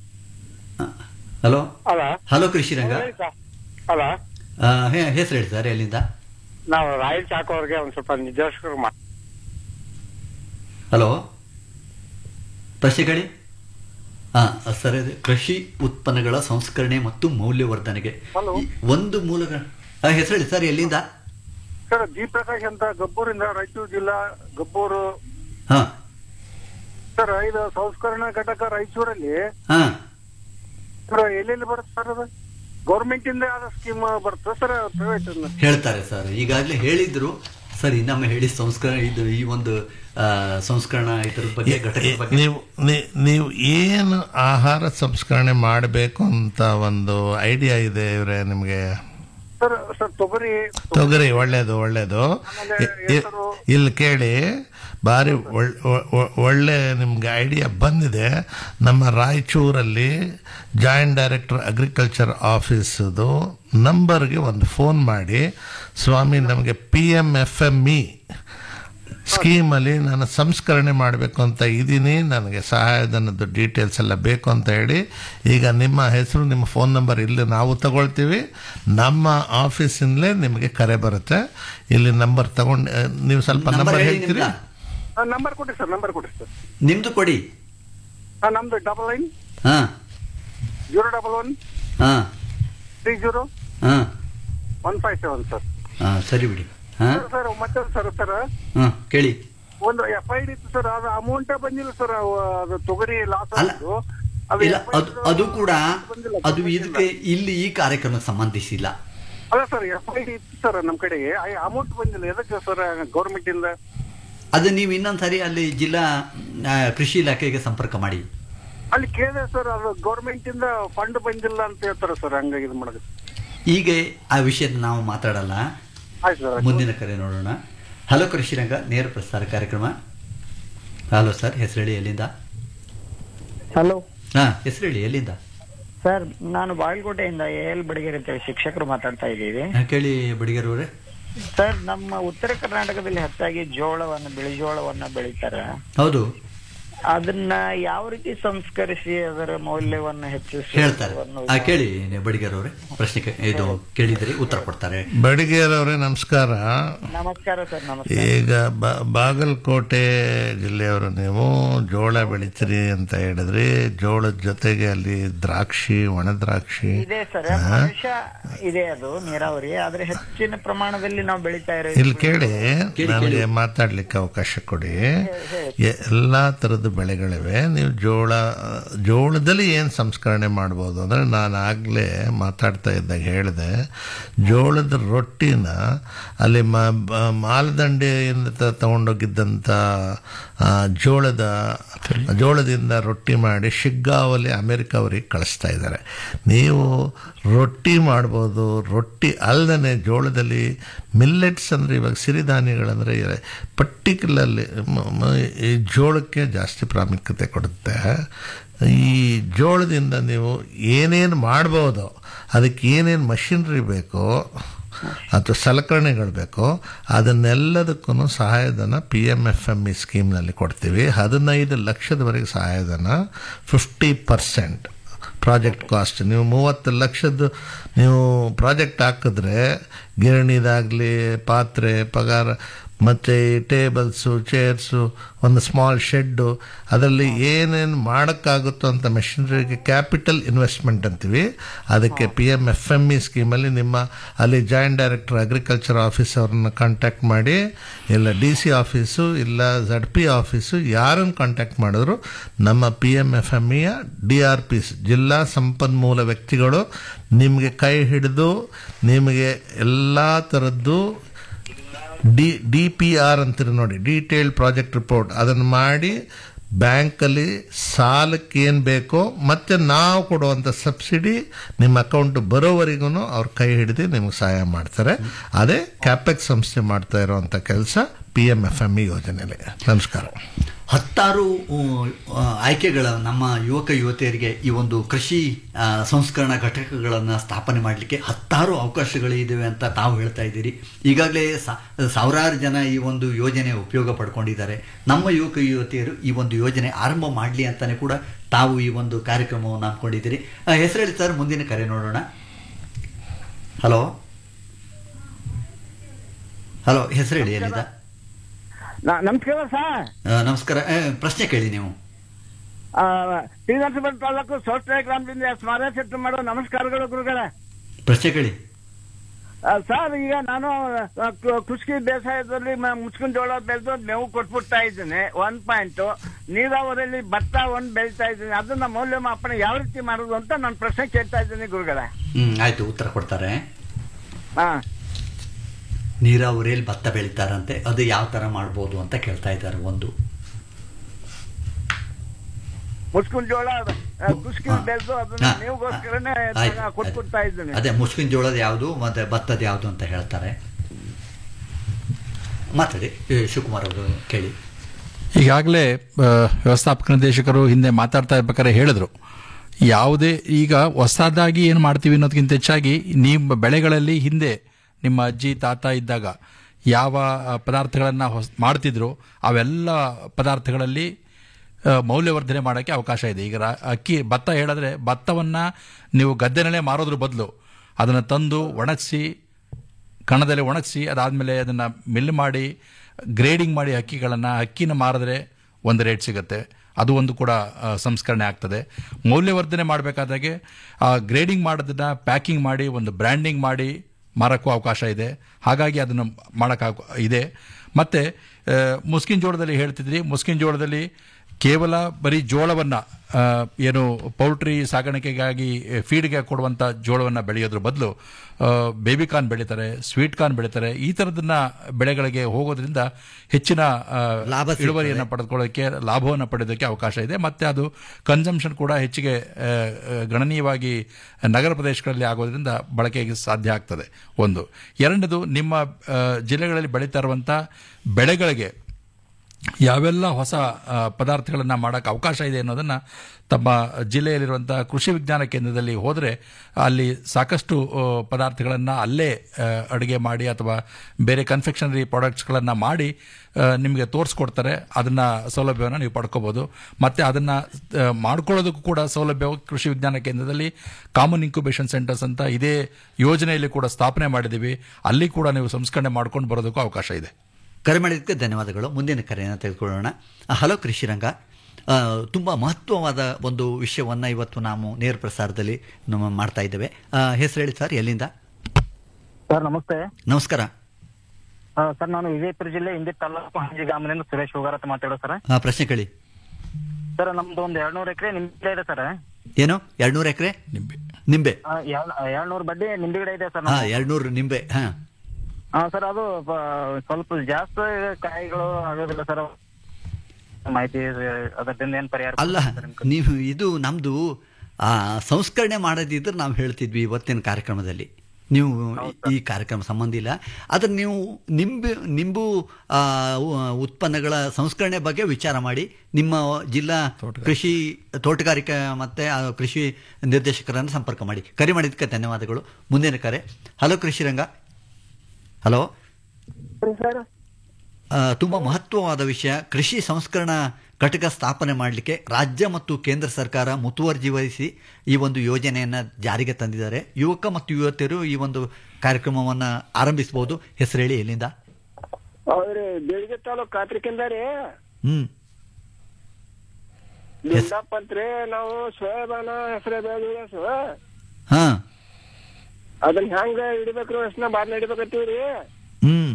hello hello hello Krishi ರಂಗ ಹೇಳಿ ಸರ್. ಹಲೋ ಹೆಸರು ಹೇಳಿ ಸರ್ ಎಲ್ಲಿಂದ ನಾವು ರಾಯಲ್ ಚಾಕು ಅವ್ರಿಗೆ ಒಂದ್ ಸ್ವಲ್ಪ ನಿರ್ದೇಶಕರು ಮಾ- ಹಲೋ ಪ್ರಶ್ನೆ ಕೇಳಿ ಹಾ ಸರ್ ಇದು ಕೃಷಿ ಉತ್ಪನ್ನಗಳ ಸಂಸ್ಕರಣೆ ಮತ್ತು ಮೌಲ್ಯವರ್ಧನೆಗೆ ಹಲೋ. ಈ ಒಂದು ಮೂಲಗಳ ಹೆಸರು ಹೇಳಿ ಸರ್ ಎಲ್ಲಿಂದ ಸರ್ ಜಿ ಪ್ರಕಾಶ್ ಅಂತ ಗಬ್ಬೂರಿಂದ ರಾಯಚೂರು ಜಿಲ್ಲಾ ಗಬ್ಬೂರು ಹಾ ಸರ್ ಇದು ಸಂಸ್ಕರಣಾ ಘಟಕ ರಾಯಚೂರಲ್ಲಿ ಹಾ ಸರ್ ಎಲ್ಲೆಲ್ಲಿ ಬರುತ್ತೆ ಸರ್ ಅದು ಗೌರ್ಮೆಂಟ್ ಇಂದ ಯಾವ್ದು ಸ್ಕೀಮ್ ಬರುತ್ತೆ ಸರ್ ಪ್ರೈವೇಟ್ ಹೇಳ್ತಾರೆ ಸರ್ ಈಗಾಗಲೇ ಹೇಳಿದ್ರು ಸರ್ ಇನ್ನೊಮ್ಮೆ ಹೇಳಿ ಸಂಸ್ಕರಣೆ ಇದು ಈ ಒಂದು ಆ, ಸಂಸ್ಕರಣಾ ಇದ್ರ ಬಗ್ಗೆ ಘಟಕದ ಬಗ್ಗೆ ನೀವು ನೀ- ನೀವು ಏನು ಆಹಾರ ಸಂಸ್ಕರಣೆ ಮಾಡಬೇಕು ಅಂತ ಒಂದು ಐಡಿಯಾ ಇದೆ ಇವರೇ ನಿಮಗೆ ಸರ್ ಸರ್ ತೊಗರಿ ತೊಗರಿ ಒಳ್ಳೇದು ಒಳ್ಳೇದು ಆಮೇಲೆ ಇ- ಇ- ಹೆಸರು. ಇಲ್ಲಿ ಕೇಳಿ ಭಾರಿ ಒಳ್- ಒ- ಒ- ಒಳ್ಳೆ ನಿಮ್ಗೆ ಐಡಿಯಾ ಬಂದಿದೆ ನಮ್ಮ ರಾಯಚೂರಲ್ಲಿ ಜಾಯಿಂಟ್ ಡೈರೆಕ್ಟರ್ ಅಗ್ರಿಕಲ್ಚರ್ ಆಫೀಸದು ನಂಬರ್ಗೆ ಒಂದು ಫೋನ್ ಮಾಡಿ ಸ್ವಾಮಿ ನಮಗೆ P M F M E ಸ್ಕೀಮಲ್ಲಿ ನಾನು ಸಂಸ್ಕರಣೆ ಮಾಡಬೇಕು ಅಂತ ಇದ್ದೀನಿ ನನಗೆ ಸಹಾಯಧನದ ಡೀಟೇಲ್ಸ್ ಎಲ್ಲ ಬೇಕು ಅಂತ ಹೇಳಿ ಈಗ ನಿಮ್ಮ ಹೆಸರು ನಿಮ್ಮ ಫೋನ್ ನಂಬರ್ ಇಲ್ಲಿ ನಾವು ತಗೊಳ್ತೀವಿ ನಮ್ಮ ಆಫೀಸಿಂದಲೇ ನಿಮಗೆ ಕರೆ ಬರುತ್ತೆ ಇಲ್ಲಿ ನಂಬರ್ ತಗೊಂಡು ಆ, ನೀವು ಸ್ವಲ್ಪ ನಂಬರ್ ನಂಬರ್ ಹೇಳಿ ಹೇಳ್ತೀರಿ ನಿಮ್ದ ನಂಬರ್ ಕೊಡಿ ಸರ್ ನಂಬರ್ ಕೊಡಿ ಸರ್ ನಿಮ್ದು ಕೊಡಿ ಆ, ನಮ್ದು ಡಬಲ್ ನೈನ್ ಹಾ ಜೀರೋ ಡಬಲ್ ಒನ್ ಹಾ ತ್ರೀ ಜೀರೋ ಹಾ ಒನ್ ಫೈವ್ ಸೆವೆನ್ ಸರ್ ಹಾ ಸರಿ ಬಿಡಿ ಹಾ ಸರ್ ಮತ್ತೆ ಸರ್ ಸರ್ ಹಾ ಕೇಳಿ ಒಂದು ಎಫ್ ಐ ಡಿ ಇತ್ತು ಸರ್ ಅದು ಅಮೌಂಟ್ ಬಂದಿಲ್ಲ ಸರ್ ಅದು ತೊಗರಿ ಲಾಸ್ ಅಲ್ಲ. ಆಗಿದ್ದು ಅದು ಇಲ್ಲ FID ಅದು ಅದು ಕೂಡ ಬಂದಿಲ್ಲ, ಅದು government ಇದಕ್ಕೆ ಇಂದ. ಇಲ್ಲಿ ಈ ಕಾರ್ಯಕ್ರಮಕ್ಕೆ ಸಂಬಂಧಿಸಿಲ್ಲ ಅಲ್ಲ ಸರ್ ಎಫ್ ಐ ಡಿ ಇತ್ತು ಸರ್ ನಮ್ಮ ಕಡೆಗೆ ಅಮೌಂಟ್ ಬಂದಿಲ್ಲ ಎದಕ್ಕೆ ಸರ್ ಗೌರ್ಮೆಂಟ್ ಇಂದ ಅದು ನೀವು ಇನ್ನೊಂದ್ಸರಿ ಅಲ್ಲಿ ಜಿಲ್ಲಾ ಆ, ಕೃಷಿ ಇಲಾಖೆಗೆ ಸಂಪರ್ಕ ಮಾಡಿ ಅಲ್ಲಿ ಕೇಳಿದೆ ಸರ್ ಅದು ಗೌರ್ಮೆಂಟ್ ಇಂದ ಫಂಡ್ ಬಂದಿಲ್ಲ ಅಂತ ಹೇಳ್ತಾರೆ ಸರ್ ಹಂಗಾಗಿ ಇದು ಮಾಡೋದು ಈಗ ಆ ವಿಷಯದ ನಾವು ಮಾತಾಡಲ್ಲ ಆಯ್ತು ಸರ್ ಮುಂದಿನ ಕರೆ ನೋಡೋಣ ಹಲೋ ಕೃಷಿರಂಗ ನೇರ ಪ್ರಸಾರ ಕಾರ್ಯಕ್ರಮ ಹಲೋ ಸರ್ ಹೆಸರೇಳಿ ಎಲ್ಲಿಂದ ಹಲೋ ಹಾ ಹೆಸರೇಳಿ ಎಲ್ಲಿಂದ ಸರ್ ನಾನು ಬಾಗಲಕೋಟೆಯಿಂದ ಎ ಎಲ್ ಬಡಿಗೇರಿ ಅಂತೇಳಿ ಶಿಕ್ಷಕರು ಮಾತಾಡ್ತಾ ಇದ್ದೀವಿ ಹಾ, ಕೇಳಿ ಬಡಿಗರವ್ರೆ ಸರ್ ನಮ್ಮ ಉತ್ತರ ಕರ್ನಾಟಕದಲ್ಲಿ ಹೆಚ್ಚಾಗಿ ಜೋಳವನ್ನ ಬಿಳಿ ಜೋಳವನ್ನ ಬೆಳಿತಾರೆ ಹೌದು ಅದನ್ನ ಯಾವ ರೀತಿ ಸಂಸ್ಕರಿಸಿ ಅದರ ಮೌಲ್ಯವನ್ನ ಹೆಚ್ಚಿಸಿ ಹೇಳ್ತಾರೆ ಅನ್ನೋದು- ಆ ಕೇಳಿ ಬಡಿಗರವ್ರೆ ಪ್ರಶ್ನೆ ಕೇ- ಇದು ಕೇಳಿದ್ರಿ ಉತ್ತರ ಕೊಡ್ತಾರೆ ಬಡಿಗೇರವ್ರೆ ನಮಸ್ಕಾರ ನಮಸ್ಕಾರ ಸರ್ ನಮಸ್ಕಾರ ಈಗ ಬ- ಬಾಗಲಕೋಟೆ ಜಿಲ್ಲೆಯವರು ನೀವು ಜೋಳ ಬೆಳಿತೀರಿ ಅಂತ ಹೇಳಿದ್ರಿ ಜೋಳದ ಜೊತೆಗೆ ಅಲ್ಲಿ ದ್ರಾಕ್ಷಿ ಒಣ ದ್ರಾಕ್ಷಿ ಇದೆ ಸರ್ ಹಾ? ಭವಿಷ್ಯ ಇದೆ ಅದು ನೀರಾವರಿ ಆದ್ರೆ ಹೆಚ್ಚಿನ ಪ್ರಮಾಣದಲ್ಲಿ ನಾವು ಬೆಳಿತಾ ಇರೋ ಇಲ್ಲಿ ಕೇಳಿ ಕೇಳಿ, ನನಗೆ ಕೇಳಿ. ಮಾತಾಡ್ಲಿಕ್ಕೆ ಅವಕಾಶ ಕೊಡಿ ಎ- ಎಲ್ಲಾ ತರದ ಬೆಳೆಗಳಿವೆ ನೀವು ಜೋಳ ಜೋಳದಲ್ಲಿ ಏನು ಸಂಸ್ಕರಣೆ ಮಾಡ್ಬೋದು ಅಂದ್ರೆ ನಾನು ಆಗ್ಲೇ ಮಾತಾಡ್ತಾ ಇದ್ದಾಗ ಹೇಳಿದೆ ಜೋಳದ ರೊಟ್ಟಿನ ಅಲ್ಲಿ ಮ ಬ- ಮಾಲದಂಡೆಯಿಂದ ತ- ತಗೊಂಡೋಗಿದ್ದಂಥ ಆ, ಜೋಳದ ಜೋಳದಿಂದ ರೊಟ್ಟಿ ಮಾಡಿ ಶಿಗ್ಗಾವಲ್ಲಿ ಅಮೆರಿಕವರಿಗೆ ಕಳಿಸ್ತಾ ಇದ್ದಾರೆ ನೀವು ರೊಟ್ಟಿ ಮಾಡ್ಬೋದು ರೊಟ್ಟಿ ಅಲ್ಲದೆ ಜೋಳದಲ್ಲಿ ಮಿಲ್ಲೆಟ್ಸ್ ಅಂದರೆ ಇವಾಗ ಸಿರಿಧಾನ್ಯಗಳಂದರೆ ಪರ್ಟಿಕ್ಯುಲರ್ಲಿ ಈ ಜೋಳಕ್ಕೆ ಜಾಸ್ತಿ ಪ್ರಾಮುಖ್ಯತೆ ಕೊಡುತ್ತೆ ಈ ಜೋಳದಿಂದ ನೀವು ಏನೇನು ಮಾಡ್ಬೋದು ಅದಕ್ಕೆ ಏನೇನು ಮಷಿನ್ರಿ ಬೇಕೋ ಅಥವಾ ಸಲಕರಣೆಗಳು ಬೇಕೋ ಅದನ್ನೆಲ್ಲದಕ್ಕೂ ಸಹಾಯಧನ P M F M E ಸ್ಕೀಮ್ನಲ್ಲಿ ಕೊಡ್ತೀವಿ ಹದಿನೈದು ಲಕ್ಷದವರೆಗೆ ಸಹಾಯಧನ ಫಿಫ್ಟಿ ಪರ್ಸೆಂಟ್ ಪ್ರಾಜೆಕ್ಟ್ ಕಾಸ್ಟ್ ನೀವು ಮೂವತ್ತು ಲಕ್ಷದ್ದು ನೀವು ಪ್ರಾಜೆಕ್ಟ್ ಹಾಕಿದ್ರೆ ಗಿರಣಿದಾಗಲಿ ಪಾತ್ರೆ ಪಗಾರ ಮತ್ತು ಟೇಬಲ್ಸು ಚೇರ್ಸು ಒಂದು ಸ್ಮಾಲ್ ಶೆಡ್ಡು ಅದರಲ್ಲಿ ಏನೇನು ಮಾಡೋಕ್ಕಾಗುತ್ತೋ ಅಂತ ಮೆಷಿನರಿಗೆ ಕ್ಯಾಪಿಟಲ್ ಇನ್ವೆಸ್ಟ್ಮೆಂಟ್ ಅಂತೀವಿ ಅದಕ್ಕೆ P M F M E ಸ್ಕೀಮಲ್ಲಿ ನಿಮ್ಮ ಅಲ್ಲಿ ಜಾಯಿಂಟ್ ಡೈರೆಕ್ಟರ್ ಅಗ್ರಿಕಲ್ಚರ್ ಆಫೀಸ್ ಅವ್ರನ್ನ ಕಾಂಟ್ಯಾಕ್ಟ್ ಮಾಡಿ ಇಲ್ಲ ಡಿ ಸಿ ಆಫೀಸು ಇಲ್ಲ ಝಡ್ ಪಿ ಆಫೀಸು ಯಾರನ್ನು ಕಾಂಟ್ಯಾಕ್ಟ್ ಮಾಡಿದ್ರು ನಮ್ಮ ಪಿ ಎಮ್ ಎಫ್ ಎಮ್ ಇಯ ಡಿ ಆರ್ ಪಿಸ್ ಜಿಲ್ಲಾ ಸಂಪನ್ಮೂಲ ವ್ಯಕ್ತಿಗಳು ನಿಮಗೆ ಕೈ ಹಿಡಿದು ನಿಮಗೆ ಎಲ್ಲ ಥರದ್ದು ಡಿ ಡಿ ಪಿ ಆರ್ ಅಂತೀರಿ ನೋಡಿ ಡೀಟೇಲ್ಡ್ ಪ್ರಾಜೆಕ್ಟ್ ರಿಪೋರ್ಟ್ ಅದನ್ನು ಮಾಡಿ ಬ್ಯಾಂಕಲ್ಲಿ ಸಾಲಕ್ಕೆ ಏನು ಬೇಕೋ ಮತ್ತು ನಾವು ಕೊಡುವಂಥ ಸಬ್ಸಿಡಿ ನಿಮ್ಮ ಅಕೌಂಟ್ ಬರೋವರೆಗೂ ಅವ್ರ ಕೈ ಹಿಡಿದು ನಿಮ್ಗೆ ಸಹಾಯ ಮಾಡ್ತಾರೆ ಅದೇ ಕ್ಯಾಪೆಕ್ಸ್ ಸಂಸ್ಥೆ ಮಾಡ್ತಾ ಇರುವಂಥ ಕೆಲಸ P M F M E ಯೋಜನೆಯಲ್ಲಿ ನಮಸ್ಕಾರ ಹತ್ತಾರು ಆ, ಆಯ್ಕೆಗಳ ನಮ್ಮ ಯುವಕ ಯುವತಿಯರಿಗೆ ಈ ಒಂದು ಕೃಷಿ ಆ, ಸಂಸ್ಕರಣಾ ಘಟಕಗಳನ್ನು ಸ್ಥಾಪನೆ ಮಾಡಲಿಕ್ಕೆ ಹತ್ತಾರು ಅವಕಾಶಗಳು ಇದಾವೆ ಅಂತ ತಾವು ಹೇಳ್ತಾ ಇದ್ದೀರಿ ಈಗಾಗಲೇ ಸಾವಿರಾರು ಜನ ಈ ಒಂದು ಯೋಜನೆ ಉಪಯೋಗ ಪಡ್ಕೊಂಡಿದ್ದಾರೆ ನಮ್ಮ ಯುವಕ ಯುವತಿಯರು ಈ ಒಂದು ಯೋಜನೆ ಆರಂಭ ಮಾಡಲಿ ಅಂತಾನೆ ಕೂಡ ತಾವು ಈ ಒಂದು ಕಾರ್ಯಕ್ರಮವನ್ನು ಹಮ್ಮಿಕೊಂಡಿದ್ದೀರಿ ಆ, ಹೆಸರು ಹೇಳಿ ಸರ್ ಮುಂದಿನ ಕರೆ ನೋಡೋಣ ಹಲೋ ಹಲೋ ಹೆಸರು ಹೇಳಿ ಎಲ್ಲಿಂದ ನಮಸ್ಕಾರ ಸರ್ ಆ, ನಮಸ್ಕಾರ ಆ, ಪ್ರಶ್ನೆ ಕೇಳಿ ನೀವು ಶ್ರೀನಿವಾಸಪುರ ತಾಲೂಕು ಸೋಸ್ಟೆ ಗ್ರಾಮದಿಂದ ಸ್ಮಾರ ಸೆಟ್ ಮಾಡೋ ನಮಸ್ಕಾರಗಳು ಗುರುಗಳೇ ಪ್ರಶ್ನೆ ಕೇಳಿ ಆ, ಸರ್ ಈಗ ನಾನು ಆ, ಕೃ- ಕೃಷಿ ಬೇಸಾಯದಲ್ಲಿ ಮ- ಮುಸ್ಕಿನ ಜೋಳ ಬೆಳೆದು ಮೇವು ಕೊಟ್ಬಿಡ್ತಾ ಇದ್ದೀನಿ ಒಂದ್ ಪಾಯಿಂಟ್ ನೀರಾವರಿಯಲ್ಲಿ ಭತ್ತ ಒಂದ್ ಬೆಳಿತಾ ಇದ್ದೀನಿ ಅದನ್ನ ಮೌಲ್ಯಮಾಪನ ಯಾವ ರೀತಿ ಮಾಡೋದು ಅಂತ ನಾನು ಪ್ರಶ್ನೆ ಕೇಳ್ತಾ ಇದ್ದೀನಿ ಗುರುಗಳೇ ಹ್ಮ್ ಆಯ್ತು ಉತ್ತರ ಕೊಡ್ತಾರೆ ಹಾ ನೀರಾವರಿಯಲ್ಲಿ ಭತ್ತ ಬೆಳಿತಾರಂತೆ ಅದು ಯಾವ ತರ ಮಾಡ್ಬೋದು ಅಂತ ಕೇಳ್ತಾ ಇದ್ದಾರೆ ಒಂದು ಮುಸ್ಕಿನ ಜೋಳ ಕುಸ್ಕಿಲ್ ಹಾ. ಬೆಳೆದು ಅದನ್ನ ಹಾ. ನೀವುಗೋಸ್ಕರನೇ ಆಯ್ತು, ಕೊಟ್ಬಿಡ್ತಾ ಇದ್ದೀನಿ ಅದೇ ಮುಸ್ಕಿನ ಜೋಳದ ಯಾವುದು ಮತ್ತೆ ಭತ್ತದ ಯಾವುದು ಅಂತ ಹೇಳ್ತಾರೆ ಮಾತಾಡಿ ಏ, ಶಿವಕುಮಾರ್ ಅವರು ಕೇಳಿ ಈಗಾಗಲೇ ವ್ಯವಸ್ಥಾಪಕ ನಿರ್ದೇಶಕರು ಹಿಂದೆ ಮಾತಾಡ್ತಾ ಇರ್ಬೇಕಾದ್ರೆ ಹೇಳಿದ್ರು ಯಾವುದೇ ಈಗ ಹೊಸದಾಗಿ ಏನು ಮಾಡ್ತೀವಿ ಅನ್ನೋದಕ್ಕಿಂತ ಹೆಚ್ಚಾಗಿ ನಿಮ್ಮ ಬೆಳೆಗಳಲ್ಲಿ ಹಿಂದೆ ನಿಮ್ಮ ಅಜ್ಜಿ ತಾತ ಇದ್ದಾಗ ಯಾವ ಪದಾರ್ಥಗಳನ್ನು ಹೊಸ ಮಾಡ್ತಿದ್ರು ಅವೆಲ್ಲ ಪದಾರ್ಥಗಳಲ್ಲಿ ಆ, ಮೌಲ್ಯವರ್ಧನೆ ಮಾಡೋಕ್ಕೆ ಅವಕಾಶ ಇದೆ ಈಗ ರಾ- ಅಕ್ಕಿ ಭತ್ತ ಹೇಳಿದ್ರೆ ಭತ್ತವನ್ನು ನೀವು ಗದ್ದೆನಲ್ಲೇ ಮಾರೋದ್ರ ಬದಲು ಅದನ್ನು ತಂದು ಒಣಗಿಸಿ ಕಣದಲ್ಲಿ ಒಣಗಿಸಿ ಅದಾದಮೇಲೆ ಅದನ್ನು ಮಿಲ್ ಮಾಡಿ ಗ್ರೇಡಿಂಗ್ ಮಾಡಿ ಅಕ್ಕಿಗಳನ್ನು ಅಕ್ಕಿನ ಮಾರಿದ್ರೆ ಒಂದು ರೇಟ್ ಸಿಗುತ್ತೆ ಅದು ಒಂದು ಕೂಡ ಆ, ಸಂಸ್ಕರಣೆ ಆಗ್ತದೆ ಮೌಲ್ಯವರ್ಧನೆ ಮಾಡಬೇಕಾದಾಗೆ ಆ ಗ್ರೇಡಿಂಗ್ ಮಾಡೋದನ್ನ ಪ್ಯಾಕಿಂಗ್ ಮಾಡಿ ಒಂದು ಬ್ರ್ಯಾಂಡಿಂಗ್ ಮಾಡಿ ಮಾರಕ್ಕೂ ಅವಕಾಶ ಇದೆ ಹಾಗಾಗಿ ಅದನ್ನು ಮಾಡೋಕ್ಕೆ ಇದೆ ಮತ್ತು ಮುಸ್ಕಿನ್ ಜೋಳದಲ್ಲಿ ಹೇಳ್ತಿದ್ರಿ ಮುಸ್ಕಿನ್ ಜೋಳದಲ್ಲಿ ಕೇವಲ ಬರೀ ಜೋಳವನ್ನು ಏನು ಪೌಲ್ಟ್ರಿ ಸಾಗಾಣಿಕೆಗಾಗಿ ಫೀಡ್ಗೆ ಕೊಡುವಂಥ ಜೋಳವನ್ನು ಬೆಳೆಯೋದ್ರ ಬದಲು ಬೇಬಿ ಕಾರ್ನ್ ಬೆಳೀತಾರೆ ಸ್ವೀಟ್ ಕಾರ್ನ್ ಬೆಳೀತಾರೆ ಈ ಥರದನ್ನ ಬೆಳೆಗಳಿಗೆ ಹೋಗೋದ್ರಿಂದ ಹೆಚ್ಚಿನ ಆ, ಲಾಭ ಸಿಗ್ತದೆ. ಇಳುವರಿಯನ್ನು ಪಡೆದುಕೊಳ್ಳೋಕ್ಕೆ ಲಾಭವನ್ನು ಪಡೆಯೋದಕ್ಕೆ ಅವಕಾಶ ಇದೆ ಮತ್ತು ಅದು ಕನ್ಸಂಪ್ಷನ್ ಕೂಡ ಹೆಚ್ಚಿಗೆ ಆ, ಆ, ಗಣನೀಯವಾಗಿ ನಗರ ಪ್ರದೇಶಗಳಲ್ಲಿ ಆಗೋದ್ರಿಂದ ಬಳಕೆಗೆ ಸಾಧ್ಯ ಆಗ್ತದೆ ಒಂದು ಎರಡನೇದು ನಿಮ್ಮ ಆ, ಜಿಲ್ಲೆಗಳಲ್ಲಿ ಬೆಳೀತಾ ಇರುವಂಥ ಬೆಳೆಗಳಿಗೆ ಯಾವೆಲ್ಲ ಹೊಸ ಪದಾರ್ಥಗಳನ್ನು ಮಾಡೋಕ್ಕೆ ಅವಕಾಶ ಇದೆ ಅನ್ನೋದನ್ನು ತಮ್ಮ ಜಿಲ್ಲೆಯಲ್ಲಿರುವಂಥ ಕೃಷಿ ವಿಜ್ಞಾನ ಕೇಂದ್ರದಲ್ಲಿ ಹೋದರೆ ಅಲ್ಲಿ ಸಾಕಷ್ಟು ಪದಾರ್ಥಗಳನ್ನು ಅಲ್ಲೇ ಆ, ಅಡುಗೆ ಮಾಡಿ ಅಥವಾ ಬೇರೆ ಕನ್ಫೆಕ್ಷನರಿ ಪ್ರಾಡಕ್ಟ್ಸ್ಗಳನ್ನು ಮಾಡಿ ಆ, ನಿಮಗೆ ತೋರಿಸ್ಕೊಡ್ತಾರೆ ಅದನ್ನು ಸೌಲಭ್ಯವನ್ನು ನೀವು ಪಡ್ಕೋಬೋದು ಮತ್ತು ಅದನ್ನು ಮಾಡ್ಕೊಳ್ಳೋದಕ್ಕೂ ಕೂಡ ಸೌಲಭ್ಯ ಕೃಷಿ ವಿಜ್ಞಾನ ಕೇಂದ್ರದಲ್ಲಿ ಕಾಮನ್ ಇನ್ಕ್ಯುಬೇಷನ್ ಸೆಂಟರ್ಸ್ ಅಂತ ಇದೇ ಯೋಜನೆಯಲ್ಲಿ ಕೂಡ ಸ್ಥಾಪನೆ ಮಾಡಿದ್ದೀವಿ ಅಲ್ಲಿ ಕೂಡ ನೀವು ಸಂಸ್ಕರಣೆ ಮಾಡ್ಕೊಂಡು ಬರೋದಕ್ಕೂ ಅವಕಾಶ ಇದೆ ಕರೆ ಮಾಡಿದ್ದಕ್ಕೆ ಧನ್ಯವಾದಗಳು ಮುಂದಿನ ಕರೆಯನ್ನು ತೆಗೆದುಕೊಳ್ಳೋಣ ಆ, ಹಲೋ ಕೃಷಿರಂಗ ಆ, ತುಂಬ ಮಹತ್ವವಾದ ಒಂದು ವಿಷಯವನ್ನು ಇವತ್ತು ನಾವು ನೇರ ಪ್ರಸಾರದಲ್ಲಿ ನಮ್ಮ ಮಾಡ್ತಾ ಇದ್ದೇವೆ ಆ, ಹೆಸರು ಹೇಳಿ ಸರ್ ಎಲ್ಲಿಂದ ಸರ್ ನಮಸ್ತೆ ನಮಸ್ಕಾರ ಆ, ಸರ್ ನಾನು ವಿಜಯಪುರ ಜಿಲ್ಲೆ ಇಂದಿ ತಾಲೂಕು ಹಂಜಿ ಗ್ರಾಮದಿಂದ ಸುರೇಶ್ ಹೋಗಾರ ಅಂತ ಮಾತಾಡೋದು ಸರ್ ಆ, ಪ್ರಶ್ನೆ ಕೇಳಿ ಸರ್ ನಮ್ದು ಒಂದು ಎರಡ್ನೂರು ಎಕರೆ ನಿಂಬೆ ಗಿಡ ಇದೆ ಸರ್ ಏನು ಎರಡ್ನೂರು ಎಕರೆ ನಿಂಬೆ ನಿಂಬೆ ಎರಡ್ನೂರು ಬಡ್ಡಿ ನಿಂಬೆ ಗಿಡ ಇದೆ ಸರ್ ಹಾ ನಮ್ದು. ಎರಡ್ನೂರು ನಿಂಬೆ ಹಾ ಹಾ ಸರ್ ಅದು ಬ- ಸ್ವಲ್ಪ ಜಾಸ್ತಿ ಕಾಯಿಗಳು ಆಗೋದಿಲ್ಲ ಸರ್ ಮಾಹಿತಿ ಅದರಿಂದ ಏನ್ ಪರಿಹಾರ ಅಲ್ಲ ಕೊಡ್ತೀರಾ ನಿಮ್ ಕಡೆ? ನೀವು ಇದು ನಮ್ದು ಆ, ಸಂಸ್ಕರಣೆ ಮಾಡೋದಿದ್ರೆ ನಾವು ಹೇಳ್ತಿದ್ವಿ ಇವತ್ತಿನ ಕಾರ್ಯಕ್ರಮದಲ್ಲಿ ನೀವು ಈ- ಈ ಕಾರ್ಯಕ್ರಮ ಸಂಬಂಧ ಇಲ್ಲ ಆದ್ರೆ ನೀವು ನಿಂಬು ನಿಂಬು ಆ, ಉ- ಉತ್ಪನ್ನಗಳ ಸಂಸ್ಕರಣೆ ಬಗ್ಗೆ ವಿಚಾರ ಮಾಡಿ ನಿಮ್ಮ ಜಿಲ್ಲಾ ಕೃಷಿ ತೋಟಗಾರಿಕೆ ಮತ್ತೆ ಆ ಕೃಷಿ ನಿರ್ದೇಶಕರನ್ನು ಸಂಪರ್ಕ ಮಾಡಿ ಕರೆ ಮಾಡಿದ್ದಕ್ಕೆ ಧನ್ಯವಾದಗಳು ಮುಂದಿನ ಕರೆ ಹಲೋ ಕೃಷಿ ರಂಗ ಹಲೋ ಆ, ತುಂಬ ಮಹತ್ವವಾದ ವಿಷಯ ಕೃಷಿ ಸಂಸ್ಕರಣಾ ಘಟಕ ಸ್ಥಾಪನೆ ಮಾಡಲಿಕ್ಕೆ ರಾಜ್ಯ ಮತ್ತು ಕೇಂದ್ರ ಸರ್ಕಾರ ಮುತುವರ್ಜಿ ವಹಿಸಿ ಈ ಒಂದು ಯೋಜನೆಯನ್ನು ಜಾರಿಗೆ ತಂದಿದ್ದಾರೆ ಯುವಕ ಮತ್ತು ಯುವತಿಯರು ಈ ಒಂದು ಕಾರ್ಯಕ್ರಮವನ್ನು ಆರಂಭಿಸಬಹುದು ಹೆಸರು ಹೇಳಿ ಎಲ್ಲಿಂದ ಹೌದ್ರಿ ಬೆಳಿಗ್ಗೆ ತಾಲೂಕ್ ಕಾತ್ರಿಕಿಂದ ರೀ ಹ್ಮ್ ಲಿಂಗಪ್ಪ ಅಂತ್ರಿ ನಾವು ಸೋಯಾಬಾನ ಹೆಸರೇ ಬೆಳೆದಿವಿ ಸರ್ ಹಾ ಅದನ್ನ ಹೆಂಗ ಹಿಡಿಬೇಕ್ರಿ ವರ್ಷನ ಬಾರ್ನ ಹಿಡಿಬೇಕತ್ತೀವ್ರಿ ಹ್ಮ್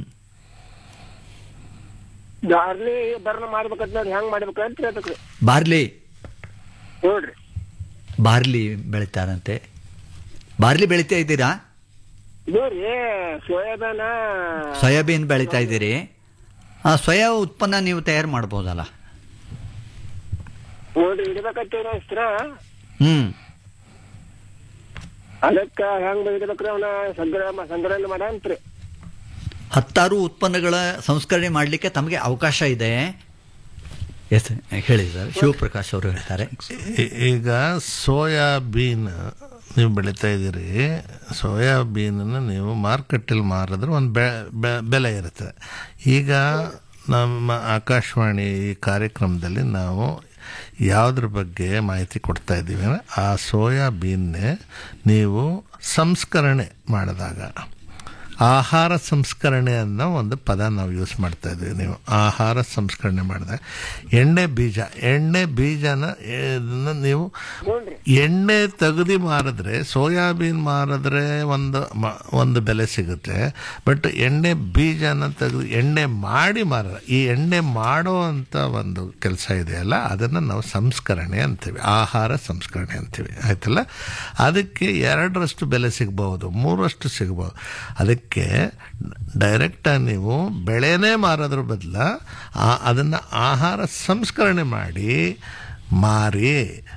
ದಾರ್ಲಿ ಬರ್ನ ಮಾಡ್ಬೇಕಂತ ನೋಡಿ ಹೆಂಗ್ ಮಾಡ್ಬೇಕಂತ ಹೇಳ್ಬೇಕ್ರಿ ಬಾರ್ಲಿ ನೋಡ್ರಿ ಬಾರ್ಲಿ ಬೆಳಿತಾರಂತೆ ಬಾರ್ಲಿ ಬೆಳಿತಾ ಇದ್ದೀರಾ ಇದು ರೀ ಸೋಯಾಬಾನ ಸೋಯಾಬೀನ್ ಬೆಳಿತಾ ಇದ್ದೀರಿ ಆ ಸೋಯಾ ಉತ್ಪನ್ನ ನೀವು ತಯಾರು ಮಾಡ್ಬೋದಲ್ಲ ನೋಡ್ರಿ ಹಿಡಿಬೇಕತ್ತೀವ್ರಿ ಅಷ್ಟ್ರ ಹ್ಮ್ ಅದಕ್ಕ ಹೆಂಗ್ ಹಿಡಿಬೇಕ್ರಿ ಅವನ ಸಂಗ್ರಹ ಸಂಗ್ರಹಣೆ ಮಾಡಂತ್ರಿ ಹತ್ತಾರು ಉತ್ಪನ್ನಗಳ ಸಂಸ್ಕರಣೆ ಮಾಡಲಿಕ್ಕೆ ತಮಗೆ ಅವಕಾಶ ಇದೆ ಎಸ್ ಹೇಳಿ ಸರ್ ಶಿವಪ್ರಕಾಶ್ ಅವರು ಹೇಳ್ತಾರೆ ಈ- ಈಗ ಸೋಯಾಬೀನ್ ನೀವು ಬೆಳೀತಾ ಇದ್ದೀರಿ ಸೋಯಾಬೀನನ್ನು ನೀವು ಮಾರ್ಕೆಟಲ್ಲಿ ಮಾರಿದ್ರೆ ಒಂದು ಬೆ ಬೆ- ಬೆಲೆ ಇರುತ್ತೆ ಈಗ ನಮ್ಮ ಆಕಾಶವಾಣಿ ಈ ಕಾರ್ಯಕ್ರಮದಲ್ಲಿ ನಾವು ಯಾವುದ್ರ ಬಗ್ಗೆ ಮಾಹಿತಿ ಕೊಡ್ತಾ ಇದ್ದೀವಿ ಅಂದರೆ ಆ ಸೋಯಾಬೀನ್ನೇ ನೀವು ಸಂಸ್ಕರಣೆ ಮಾಡಿದಾಗ ಆಹಾರ ಸಂಸ್ಕರಣೆ ಅನ್ನೋ ಒಂದು ಪದ ನಾವು ಯೂಸ್ ಮಾಡ್ತಾ ಇದ್ದೀವಿ ನೀವು ಆಹಾರ ಸಂಸ್ಕರಣೆ ಮಾಡಿದಾಗ ಎಣ್ಣೆ ಬೀಜ ಎಣ್ಣೆ ಬೀಜನ ಇದನ್ನ ನೀವು ಎಣ್ಣೆ ತೆಗೆದು ಮಾರಿದ್ರೆ ಸೋಯಾಬೀನ್ ಮಾರಿದ್ರೆ ಒಂದು ಮ- ಒಂದು ಬೆಲೆ ಸಿಗುತ್ತೆ ಬಟ್ ಎಣ್ಣೆ ಬೀಜನ ತೆಗೆದು ಎಣ್ಣೆ ಮಾಡಿ ಮಾರ ಈ ಎಣ್ಣೆ ಮಾಡೋ ಅಂತ ಒಂದು ಕೆಲಸ ಇದೆಯಲ್ಲ ಅದನ್ನು ನಾವು ಸಂಸ್ಕರಣೆ ಅಂತೀವಿ ಆಹಾರ ಸಂಸ್ಕರಣೆ ಅಂತೀವಿ ಆಯ್ತಲ್ಲ ಅದಕ್ಕೆ ಎರಡರಷ್ಟು ಬೆಲೆ ಸಿಗ್ಬೋದು ಮೂರಷ್ಟು ಸಿಗ್ಬೋದು ಅದಕ್ಕೆ ಡೈರೆಕ್ಟಾಗಿ ನೀವು ಬೆಳೆನೇ ಮಾರೋದ್ರ ಬದಲ ಅದನ್ನು ಆಹಾರ ಸಂಸ್ಕರಣೆ ಮಾಡಿ ಮಾರಿ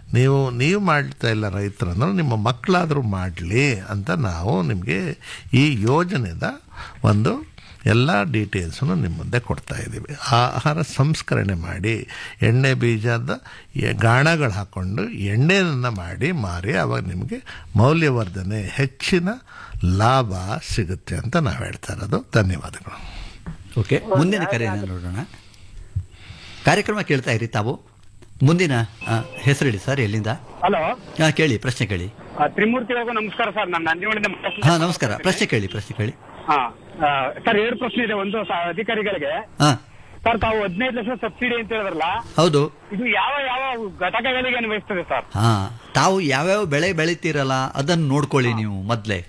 ನೀವು ನೀವು ಮಾಡ್ತಾ ಇಲ್ಲ ರೈತರನ್ನು ನಿಮ್ಮ ಮಕ್ಕಳಾದರೂ ಮಾಡಲಿ ಅಂತ ನಾವು ನಿಮಗೆ ಈ ಯೋಜನೆದ ಒಂದು ಎಲ್ಲ ಡೀಟೇಲ್ಸನ್ನು ನಿಮ್ಮ ಮುಂದೆ ಕೊಡ್ತಾ ಇದ್ದೀವಿ ಆಹಾರ ಸಂಸ್ಕರಣೆ ಮಾಡಿ ಎಣ್ಣೆ ಬೀಜದ ಎ- ಗಾಣಗಳು ಹಾಕ್ಕೊಂಡು ಎಣ್ಣೆಯನ್ನು ಮಾಡಿ ಮಾರಿ ಅವಾಗ ನಿಮಗೆ ಮೌಲ್ಯವರ್ಧನೆ ಹೆಚ್ಚಿನ ಲಾಭ ಸಿಗುತ್ತೆ ಅಂತ ನಾವು ಹೇಳ್ತಾ ಇರೋದು ಧನ್ಯವಾದಗಳು ಓಕೆ ಮುಂದಿನ ಕರೆಯನ್ನು ನೋಡೋಣ ಕಾರ್ಯಕ್ರಮ ಕೇಳ್ತಾ ಇರಿ ತಾವು ಮುಂದಿನ ಆ, ಹೆಸರು ಹೇಳಿ ಸರ್ ಎಲ್ಲಿಂದ ಹಲೋ ಹಾಂ ಕೇಳಿ ಪ್ರಶ್ನೆ ಕೇಳಿ ತ್ರಿಮೂರ್ತಿ ಅವ್ರಿಗೂ ನಮಸ್ಕಾರ ಸರ್ ನಾನು ನಂಜನಗೂಡಿಂದ ಮಾತಾಡ್ತಿದ್ದೀನಿ. ಹಾಂ ನಮಸ್ಕಾರ ಪ್ರಶ್ನೆ ಕೇಳಿ ಪ್ರಶ್ನೆ ಕೇಳಿ ಹಾ ಆ, ಸರ್ ಎರಡು ಪ್ರಶ್ನೆ ಇದೆ ಒಂದು ಸ- ಅಧಿಕಾರಿಗಳಿಗೆ ಹಾಂ ಸರ್ ತಾವು ಹದಿನೈದು ಲಕ್ಷ ಸಬ್ಸಿಡಿ ಅಂತ ಹೇಳಿದ್ರಲ್ಲ ಹೌದು ಇದು ಯಾವ ಯಾವ ಘಟಕಗಳಿಗೆ ಅನ್ವಯಿಸ್ತದೆ ಸರ್ ಹಾಂ ತಾವು ಯಾವ್ಯಾವ ಬೆಳೆ ಬೆಳಿತೀರಲ್ಲ ಅದನ್ನು ನೋಡ್ಕೊಳ್ಳಿ ನೀವು ಮೊದಲೇ